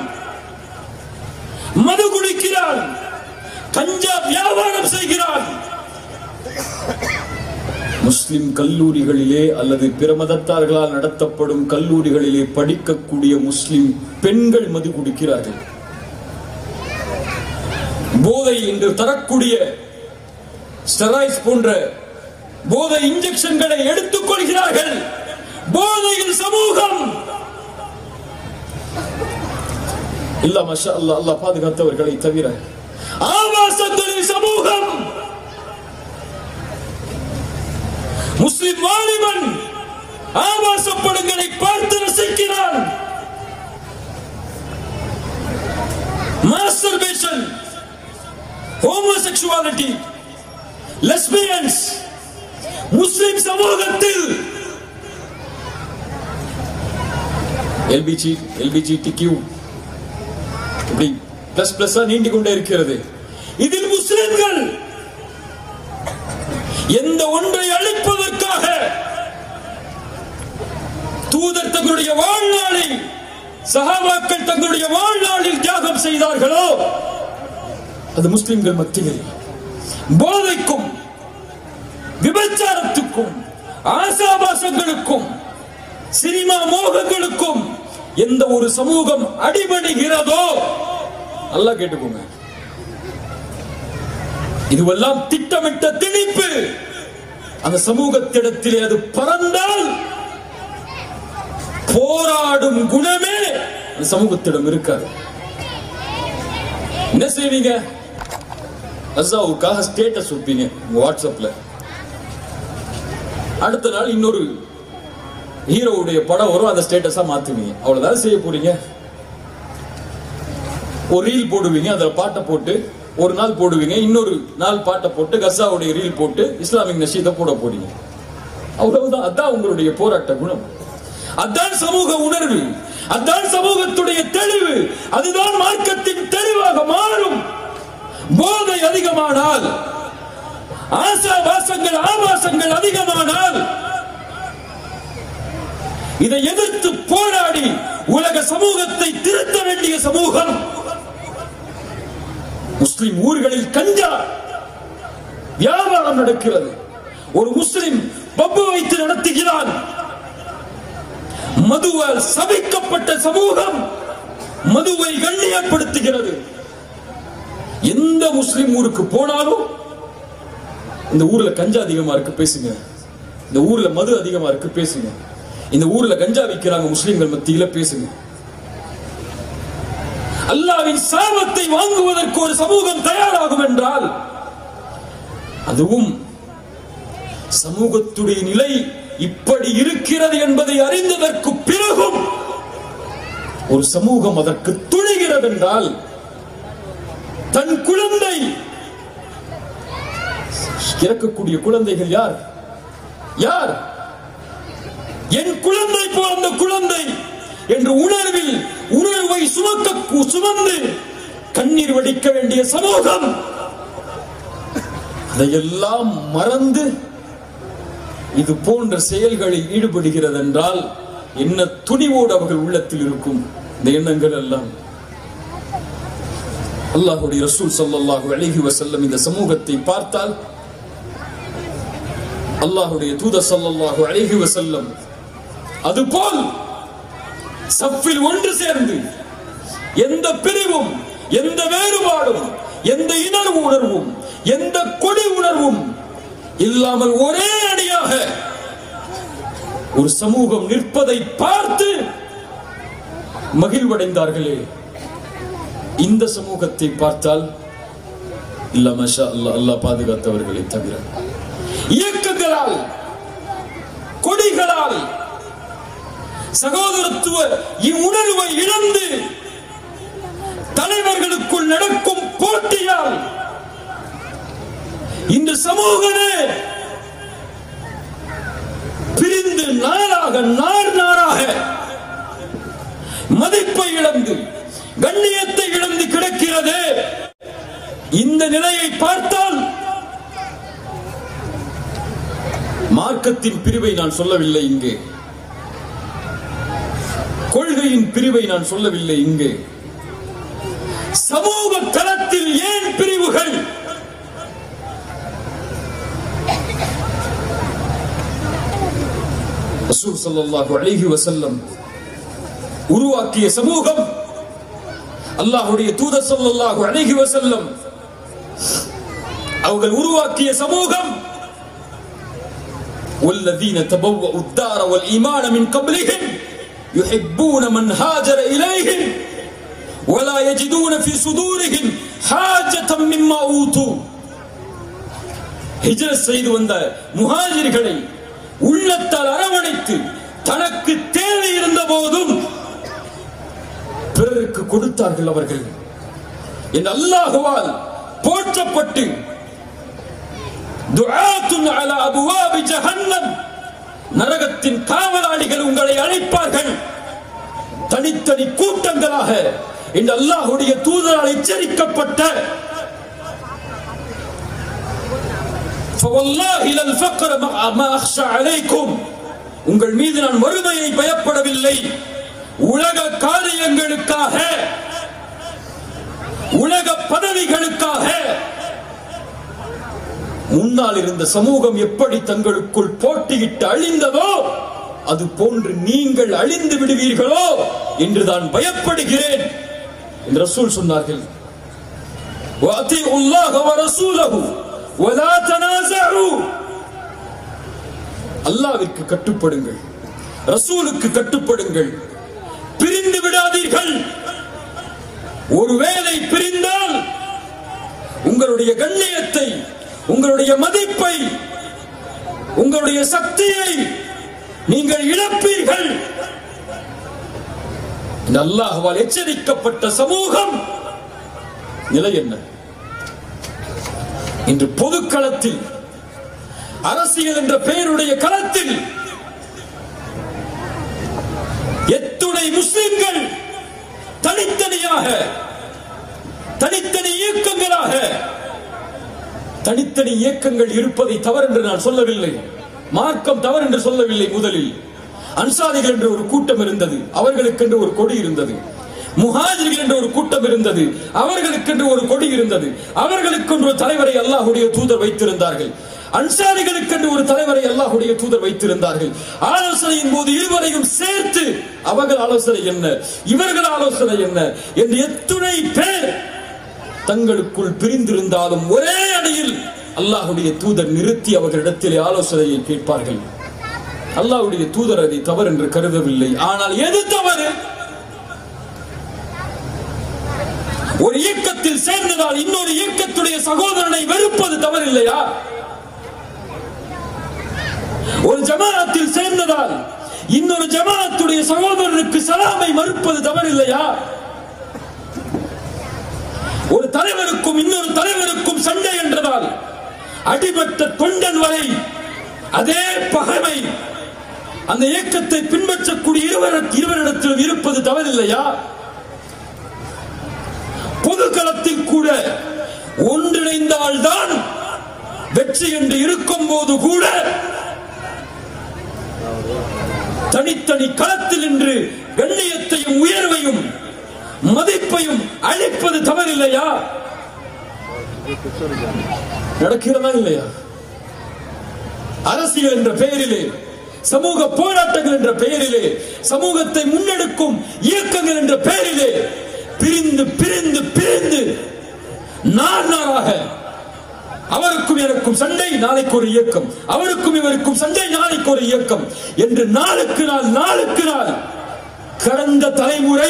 மது குடிக்கிறான் கஞ்சா வியாபாரம் செய்கிறான் முஸ்லிம் கல்லூரிகளிலே அல்லது பிற மதத்தார்களால் நடத்தப்படும் கல்லூரிகளிலே படிக்கக்கூடிய முஸ்லிம் பெண்கள் மது குடிக்கிறார்கள் போதை என்று தரக்கூடிய ஸ்டெராய்ட்ஸ் போன்ற போதை இன்ஜெக்ஷன்களை எடுத்துக் கொள்கிறார்கள் போதையில் சமூகம் இல்ல மஷா அல்லாஹ் அல்லாஹ் பாதுகாத்தவர்களை தவிர ஆபாசங்களில் சமூகம் முஸ்லிம் வாலிபன் ஆபாச படங்களை பார்த்து ரசிக்கிறான் மாஸ்டர்பேஷன் ஹோமோசெக்சுவாலிட்டி லெஸ்பியன்ஸ் முஸ்லிம் சமூகத்தில் எல்பிஜி எல்பிஜி டிக்யூ இப்படி பிளஸ் பிளஸ் நீண்டு கொண்டே இருக்கிறது இதில் முஸ்லிம்கள் எந்த ஒன்றை அழிப்பதற்காக தூதர் தங்களுடைய வாழ்நாளை சஹாபாக்கள் தங்களுடைய வாழ்நாளில் தியாகம் செய்தார்களோ அது முஸ்லிம்கள் மத்தியில் போதைக்கும் விபச்சாரத்துக்கும் ஆசாபாசங்களுக்கும் சினிமா மோகங்களுக்கும் எந்த ஒரு சமூகம் அடிபடுகிறதோ நல்லா கேட்டுக்கோங்க இதுவெல்லாம் திட்டமிட்ட திணிப்பு அந்த சமூகத்திடத்திலே அது பறந்தால் போராடும் குணமே அந்த சமூகத்திடம் இருக்காது என்ன செய்வீங்க அசாவுக்காக ஸ்டேட்டஸ் வைப்பீங்க உங்க வாட்ஸ்அப்ல அடுத்த நாள் இன்னொரு ஹீரோவுடைய படம் வரும் அந்த ஸ்டேட்டஸா மாத்துவீங்க அவ்வளவுதான் செய்ய போறீங்க ஒரு ரீல் போடுவீங்க அதுல பாட்டை போட்டு ஒரு நாள் போடுவீங்க இன்னொரு நாள் பாட்டை போட்டு கசாவுடைய ரீல் போட்டு இஸ்லாமிக் நஷீதை போட போறீங்க அவ்வளவுதான் அதான் உங்களுடைய போராட்ட குணம் அதான் சமூக உணர்வு அதான் சமூகத்துடைய தெளிவு அதுதான் மார்க்கத்தின் தெளிவாக மாறும் போதை அதிகமானால் ஆசாபாசங்கள் ஆபாசங்கள் அதிகமானால் இதை எதிர்த்து போராடி உலக சமூகத்தை திருத்த வேண்டிய சமூகம் முஸ்லிம் ஊர்களில் கஞ்சா வியாபாரம் நடக்கிறது ஒரு முஸ்லிம் பப்பு வைத்து நடத்துகிறான் மதுவால் சபிக்கப்பட்ட சமூகம் மதுவை கண்ணியப்படுத்துகிறது எந்த முஸ்லிம் ஊருக்கு போனாலும் இந்த ஊர்ல கஞ்சா அதிகமா இருக்கு பேசுங்க இந்த ஊர்ல மது அதிகமா இருக்கு பேசுங்க இந்த ஊர்ல கஞ்சா விற்கிறாங்க முஸ்லிம்கள் மத்தியில பேசுங்க அல்லாவின் சாபத்தை வாங்குவதற்கு ஒரு சமூகம் தயாராகும் என்றால் அதுவும் சமூகத்துடைய நிலை இப்படி இருக்கிறது என்பதை அறிந்ததற்கு பிறகும் ஒரு சமூகம் அதற்கு துணிகிறது என்றால் தன் குழந்தை இறக்கக்கூடிய குழந்தைகள் யார் யார் என் குழந்தை பிறந்த குழந்தை என்ற உணர்வில் உணர்வை சுமக்க சுமந்து கண்ணீர் வடிக்க வேண்டிய சமூகம் அதையெல்லாம் மறந்து இது போன்ற செயல்களில் ஈடுபடுகிறது என்றால் என்ன துணிவோடு அவர்கள் உள்ளத்தில் இருக்கும் இந்த எண்ணங்கள் எல்லாம் அல்லாஹுடைய ரசூல் ஸல்லல்லாஹு அலைஹி வஸல்லம் இந்த சமூகத்தை பார்த்தால் அல்லாஹுடைய தூதர் ஸல்லல்லாஹு அலைஹி வஸல்லம் அதுபோல் சஃபில் ஒன்று சேர்ந்து எந்த பிரிவும் எந்த வேறுபாடும் எந்த இணர்வு உணர்வும் எந்த கொடி உணர்வும் இல்லாமல் ஒரே அடியாக ஒரு சமூகம் நிற்பதை பார்த்து மகிழ்வடைந்தார்களே இந்த சமூகத்தை பார்த்தால் இல்ல மஷா அல்லாஹ் அல்லாஹ் பாதுகாத்தவர்களை தவிர இயக்கங்களால் கொடிகளால் சகோதரத்துவ இவ்வுணர்வை இழந்து தலைவர்களுக்குள் நடக்கும் போட்டியால் இந்த சமூகமே பிரிந்து நாளாக நார் நாராக மதிப்பை இழந்து கண்ணியத்தை இழந்து கிடக்கிறது இந்த நிலையை பார்த்தால் மார்க்கத்தின் பிரிவை நான் சொல்லவில்லை இங்கே கொள்கையின் பிரிவை நான் சொல்லவில்லை இங்கே சமூக தளத்தில் ஏன் பிரிவுகள் ரசூல் ஸல்லல்லாஹு அலைஹி வஸல்லம் உருவாக்கிய சமூகம் அல்லாஹ்வுடைய தூதர் ஸல்லல்லாஹு அலைஹி வஸல்லம் அவர்கள் உருவாக்கிய சமூகம் والذين تبوأوا الدار والإيمان من قبلهم يحبون من هاجر إليهم ولا يجدون في صدورهم حاجة مما أوتوا ஹிஜ்ரத் செய்து வந்த முஹாஜிர்களை உள்ளத்தால் அரவணைத்து தனக்கு தேவை இருந்த போதும் பிறருக்கு கொடுத்தார்கள் அவர்கள் என் அல்லாஹுவால் போற்றப்பட்டு துஆத்துன் அலா அபுவாபி ஜஹன்னம் நரகத்தின் காவலாளிகள் உங்களை அழைப்பார்கள் தனித்தனி கூட்டங்களாக இந்த அல்லாஹ்வுடைய தூதரால் எச்சரிக்கப்பட்ட فوالله للفقر ما اخشى عليكم உங்கள் மீது நான் வறுமையை பயப்படவில்லை உலக காரியங்களுக்காக உலக பதவிகளுக்காக முன்னால் இருந்த சமூகம் எப்படி தங்களுக்குள் போட்டியிட்டு அழிந்ததோ அது போன்று நீங்கள் அழிந்து விடுவீர்களோ என்று நான் பயப்படுகிறேன் என்று ரசூல் சொன்னார்கள் وَأَطِيعُوا اللَّهَ وَرَسُولَهُ وَلَا تَنَازَعُوا அல்லாவிற்கு கட்டுப்படுங்கள் ரசூலுக்கு கட்டுப்படுங்கள் பிரிந்து விடாதீர்கள் ஒருவேளை பிரிந்தால் உங்களுடைய கண்ணியத்தை உங்களுடைய மதிப்பை உங்களுடைய சக்தியை நீங்கள் இழப்பீர்கள் இந்த அல்லாஹ்வால் எச்சரிக்கப்பட்ட சமூகம் நிலை என்ன இன்று பொதுக்களத்தில் அரசியல் என்ற பெயருடைய களத்தில் எத்துணை முஸ்லிம்கள் தனித்தனியாக தனித்தனி இயக்கங்களாக தனித்தனி இயக்கங்கள் இருப்பதை தவறு என்று நான் சொல்லவில்லை மார்க்கம் தவறு என்று சொல்லவில்லை முதலில் அன்சாரிகள் என்ற ஒரு கூட்டம் இருந்தது அவர்களுக்கென்று ஒரு கொடி இருந்தது முஹாஜிர்கள் என்ற ஒரு கூட்டம் இருந்தது அவர்களுக்கென்று ஒரு கொடி இருந்தது அவர்களுக்கென்று ஒரு தலைவரை அல்லாஹுடைய தூதர் வைத்திருந்தார்கள் அன்சாரிகளுக்கென்று ஒரு தலைவரை அல்லாஹுடைய தூதர் வைத்திருந்தார்கள் ஆலோசனையின் போது இருவரையும் சேர்த்து அவர்கள் ஆலோசனை என்ன இவர்கள் ஆலோசனை என்ன என்று எத்துணை பேர் தங்களுக்குள் பிரிந்திருந்தாலும் ஒரே அணியில் அல்லாஹுடைய தூதர் நிறுத்தி அவர்களிடத்திலே ஆலோசனையை கேட்பார்கள் அல்லாஹ்வுடைய தூதர் அதை தவறு என்று கருதவில்லை ஆனால் எது தவறு ஒரு இயக்கத்தில் சேர்ந்ததால் இன்னொரு இயக்கத்துடைய சகோதரனை வெறுப்பது தவறில்லையா ஒரு ஜமாஅத்தில் சேர்ந்ததால் இன்னொரு ஜமாஅத்துடைய சகோதரனுக்கு சலாமை மறுப்பது தவறில்லையா ஒரு தலைவருக்கும் இன்னொரு தலைவருக்கும் சண்டை என்றதால் அடிபட்ட தொண்டன் வரை அதே பகைமை அந்த இயக்கத்தை பின்பற்றக்கூடிய இருவர் இருவரிடத்திலும் இருப்பது தவறில்லையா பொது களத்தில் கூட ஒன்றிணைந்தால்தான் வெற்றி என்று இருக்கும் போது கூட தனித்தனி களத்தில் நின்று கண்ணியத்தையும் உயர்வையும் மதிப்பையும் அழிப்பது தவறில்லையா நடக்கிறதா இல்லையா அரசியல் என்ற பெயரிலே சமூக போராட்டங்கள் என்ற பெயரிலே சமூகத்தை முன்னெடுக்கும் இயக்கங்கள் என்ற பெயரிலே பிரிந்து பிரிந்து பிரிந்து நார் நாராக அவருக்கும் எனக்கும் சண்டை நாளைக்கு ஒரு இயக்கம் அவருக்கும் இவருக்கும் சண்டை நாளைக்கு ஒரு இயக்கம் என்று நாளுக்கு நாள் நாளுக்கு நாள் கடந்த தலைமுறை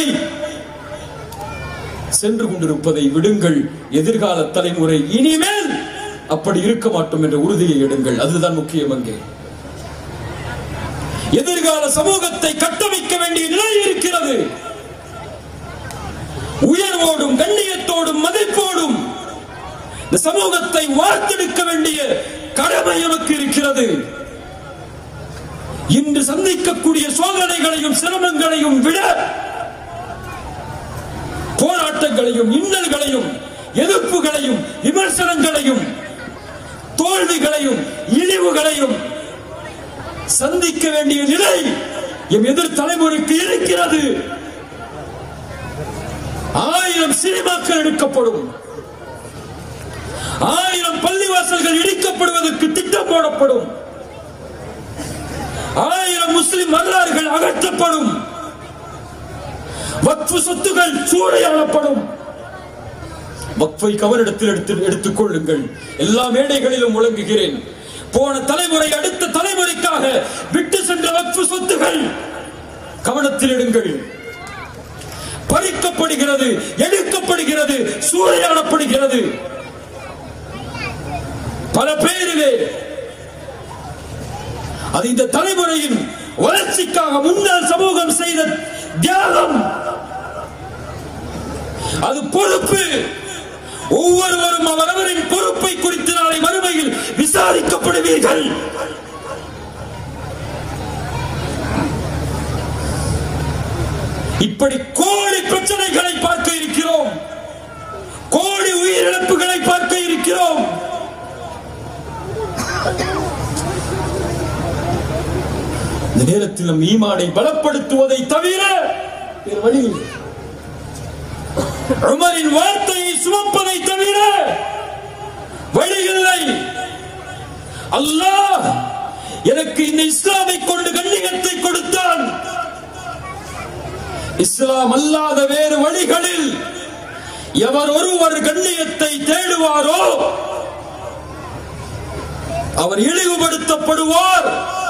சென்று கொண்டிருப்பதை விடுங்கள் எதிர்கால தலைமுறை இனிமேல் அப்படி இருக்க மாட்டோம் என்ற உறுதியை எடுங்கள் அதுதான் முக்கியம் அங்கே எதிர்கால சமூகத்தை கட்டமைக்க வேண்டிய நிலை இருக்கிறது உயர்வோடும் கண்ணியத்தோடும் மதிப்போடும் இந்த சமூகத்தை வார்த்தெடுக்க வேண்டிய கடமை நமக்கு இருக்கிறது இன்று சந்திக்கக்கூடிய சோதனைகளையும் சிரமங்களையும் விட போராட்டங்களையும் இன்னல்களையும் எதிர்ப்புகளையும் விமர்சனங்களையும் தோல்விகளையும் இழிவுகளையும் சந்திக்க வேண்டிய நிலை எம் எதிர் தலைமுறைக்கு இருக்கிறது ஆயிரம் சினிமாக்கள் எடுக்கப்படும் ஆயிரம் பள்ளிவாசல்கள் இடிக்கப்படுவதற்கு திட்டம் போடப்படும் ஆயிரம் முஸ்லிம் வரலாறுகள் அகற்றப்படும் வக்ஃபு சொத்துகள் சூறையாடப்படும் வக்ஃபை கவனிடத்தில் எடுத்து எடுத்துக் கொள்ளுங்கள் எல்லா மேடைகளிலும் முழங்குகிறேன் போன தலைமுறை அடுத்த தலைமுறைக்காக விட்டு சென்ற வக்ஃபு சொத்துகள் கவனத்தில் எடுங்கள் பறிக்கப்படுகிறது எடுக்கப்படுகிறது சூறையாடப்படுகிறது பல பேரிலே அது இந்த தலைமுறையின் வளர்ச்சிக்காக முன்னாள் சமூகம் செய்த தியாகம் அது பொறுப்பு ஒவ்வொருவரும் அவரவரின் பொறுப்பை குறித்து நாளை மறுமையில் விசாரிக்கப்படுவீர்கள் இப்படி கோடி பிரச்சனைகளை பார்க்க இருக்கிறோம் கோடி உயிரிழப்புகளை பார்க்க இருக்கிறோம் இந்த நேரத்தில் நம் ஈமானை பலப்படுத்துவதை தவிர வேறு வழி இல்லை. உமரின் வார்த்தையை சுமப்பதை தவிர வழி இல்லை அல்லாஹ் எனக்கு இந்த இஸ்லாமை கொண்டு கண்ணியத்தை கொடுத்தான் இஸ்லாம் அல்லாத வேறு வழிகளில் எவர் ஒருவர் கண்ணியத்தை தேடுவாரோ அவர் இழிவுபடுத்தப்படுவார்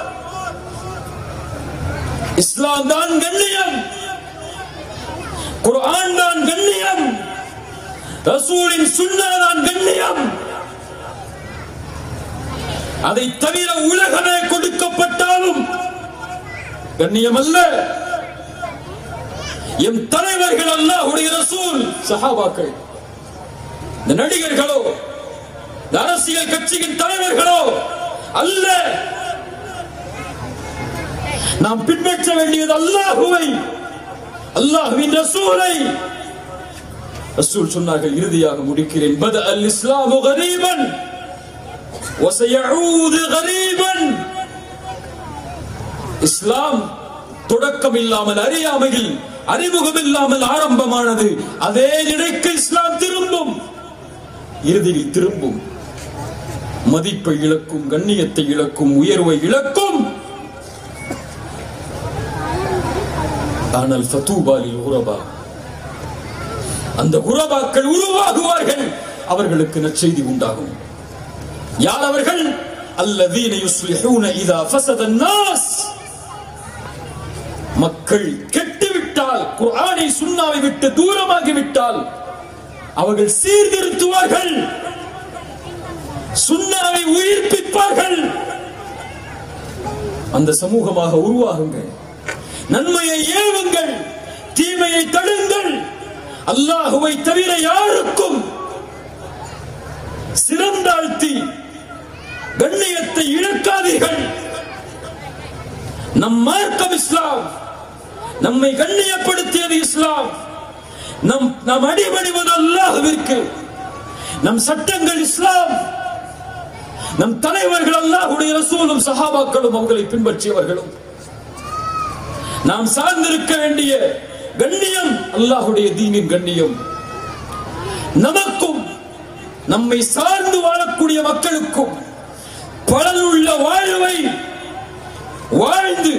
இஸ்லாம் தான் கண்ணியம் குர்ஆன் தான் கண்ணியம் ரசூலின் சுன்னா தான் கண்ணியம் அதை தவிர உலகமே கொடுக்கப்பட்டாலும் கண்ணியம் அல்ல எம் தலைவர்கள் அல்லாஹ்வுடைய ரசூல் சஹாபாக்கள் இந்த நடிகர்களோ இந்த அரசியல் கட்சியின் தலைவர்களோ அல்ல நாம் பின்பற்ற வேண்டியது அல்லாஹுவை அல்லாஹுவின் ரசூலை ரசூல் சொன்னார்கள் இறுதியாக முடிக்கிறேன் பத அல் இஸ்லாமு கரீபன் وسيعود غريبا இஸ்லாம் தொடக்கம் இல்லாமல் அறியாமையில் அறிமுகம் இல்லாமல் ஆரம்பமானது அதே நிலைக்கு இஸ்லாம் திரும்பும் இறுதியில் திரும்பும் மதிப்பை இழக்கும் கண்ணியத்தை இழக்கும் உயர்வை இழக்கும் ஆனால் ஃபதூபாலில் உறபா அந்த உறவாக்கள் உருவாகுவார்கள் அவர்களுக்கு நற்செய்தி உண்டாகும் யார் அவர்கள் அல்லதீன யுஸ்லிஹூன இதா ஃபஸத நாஸ் மக்கள் கெட்டுவிட்டால் குர்ஆனை சுன்னாவை விட்டு தூரமாகி விட்டால் அவர்கள் சீர்திருத்துவார்கள் சுன்னாவை உயிர்ப்பிப்பார்கள் அந்த சமூகமாக உருவாகுங்கள் நன்மையை ஏவுங்கள் தீமையை தடுங்கள் அல்லாஹுவை தவிர யாருக்கும் சிறந்தாழ்த்தி கண்ணியத்தை இழக்காதீர்கள் நம் மார்க்கம் இஸ்லாம் நம்மை கண்ணியப்படுத்தியது இஸ்லாம் நம் நாம் அடிபணிவது அல்லாஹுவிற்கு நம் சட்டங்கள் இஸ்லாம் நம் தலைவர்கள் அல்லாஹுடைய ரசூலும் சஹாபாக்களும் அவங்களை பின்பற்றியவர்களும் நாம் சார்ந்திருக்க வேண்டிய கண்ணியம் அல்லாஹுடைய தீனின் கண்ணியம் நமக்கும் நம்மை சார்ந்து வாழக்கூடிய மக்களுக்கும் பலனுள்ள வாழ்வை வாழ்ந்து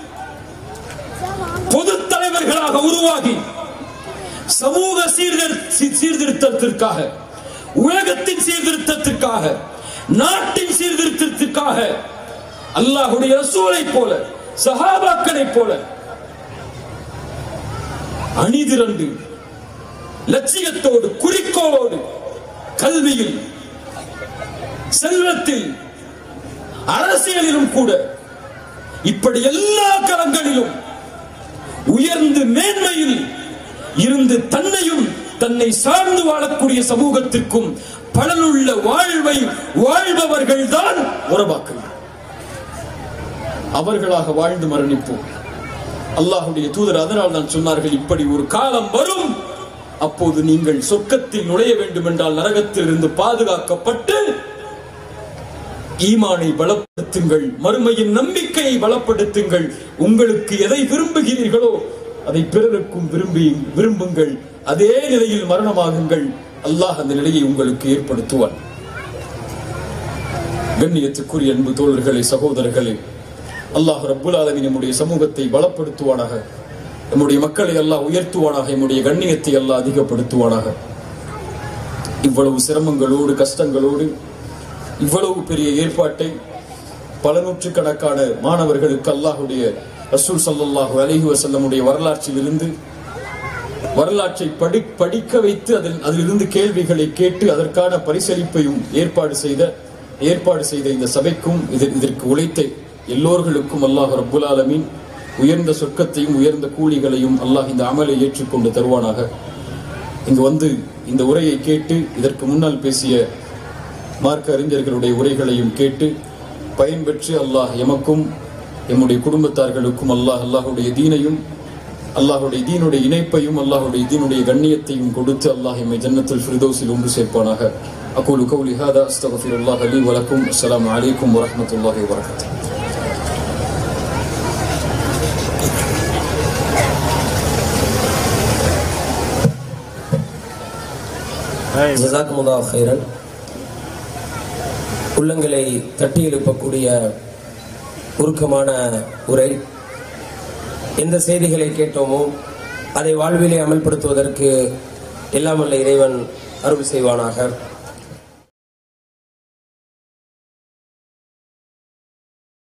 பொது தலைவர்களாக உருவாகி சமூக சீர்திரு சீ- சீர்திருத்தத்திற்காக உலகத்தின் சீர்திருத்தத்திற்காக நாட்டின் சீர்திருத்தத்திற்காக அல்லாஹுடைய ரசூலை போல சஹாபாக்களைப் போல அணிதிரண்டு லட்சியத்தோடு குறிக்கோளோடு கல்வியில் செல்வத்தில் அரசியலிலும் கூட இப்படி எல்லா களங்களிலும் உயர்ந்து மேன்மையில் இருந்து தன்னையும் தன்னை சார்ந்து வாழக்கூடிய சமூகத்திற்கும் பலனுள்ள வாழ்வை வாழ்பவர்கள் தான் உறவாக்கள் அவர்களாக வாழ்ந்து மரணிப்போம் அல்லாஹுடைய தூதர் அதனால் தான் சொன்னார்கள் இப்படி ஒரு காலம் வரும் அப்போது நீங்கள் சொர்க்கத்தில் நுழைய வேண்டும் என்றால் நரகத்தில் இருந்து பாதுகாக்கப்பட்டு ஈமானை பலப்படுத்துங்கள் மறுமையின் நம்பிக்கையை பலப்படுத்துங்கள் உங்களுக்கு எதை விரும்புகிறீர்களோ அதை பிறருக்கும் விரும்பி விரும்புங்கள் அதே நிலையில் மரணமாகுங்கள் அல்லாஹ் அந்த நிலையை உங்களுக்கு ஏற்படுத்துவான் கண்ணியத்துக்குரிய அன்பு தோழர்களே சகோதரர்களே அல்லாஹ் ரப்புல் ஆலமீன் நம்முடைய சமூகத்தை பலப்படுத்துவானாக நம்முடைய மக்களை அல்லாஹ் உயர்த்துவானாக நம்முடைய கண்ணியத்தை அல்லாஹ் அதிகப்படுத்துவானாக இவ்வளவு சிரமங்களோடு கஷ்டங்களோடு இவ்வளவு பெரிய ஏற்பாட்டை பல நூற்றுக்கணக்கான மாணவர்களுக்கு அல்லாஹுடைய ரசூல் ஸல்லல்லாஹு அலைஹி வஸல்லமுடைய வரலாற்றில் இருந்து வரலாற்றை படி படிக்க வைத்து அதில் அதிலிருந்து கேள்விகளை கேட்டு அதற்கான பரிசளிப்பையும் ஏற்பாடு செய்த ஏற்பாடு செய்த இந்த சபைக்கும் இது இதற்கு உழைத்த எல்லோர்களுக்கும் அல்லாஹ் ரப்புல் ஆலமீன் உயர்ந்த சொர்க்கத்தையும் உயர்ந்த கூலிகளையும் அல்லாஹ் இந்த அமலை ஏற்றுக்கொண்டு தருவானாக இங்கு வந்து இந்த உரையை கேட்டு இதற்கு முன்னால் பேசிய மார்க்க அறிஞர்களுடைய உரைகளையும் கேட்டு பயன்பெற்று அல்லாஹ் எமக்கும் எம்முடைய குடும்பத்தார்களுக்கும் அல்லாஹ் அல்லாஹுடைய தீனையும் அல்லாஹுடைய தீனுடைய இணைப்பையும் அல்லாஹுடைய தீனுடைய கண்ணியத்தையும் கொடுத்து அல்லாஹ் எம்மை ஜன்னத்துல் ஃபிர்தௌஸில் ஒன்று சேர்ப்பானாக அகூலு கௌலி ஹாதா அஸ்தகஃபிருல்லாஹ் அலி வலக்கும் அஸ்ஸலாமு அலைக்கும் வரஹ்மத்துல்லாஹி வபரகாத்துஹு ஜசாக்குமுல்லா ஹைரன் உள்ளங்களை தட்டி எழுப்பக்கூடிய உருக்கமான உரை எந்த செய்திகளை கேட்டோமோ அதை வாழ்விலே அமல்படுத்துவதற்கு எல்லாம் வல்ல இறைவன் அருள் செய்வானாக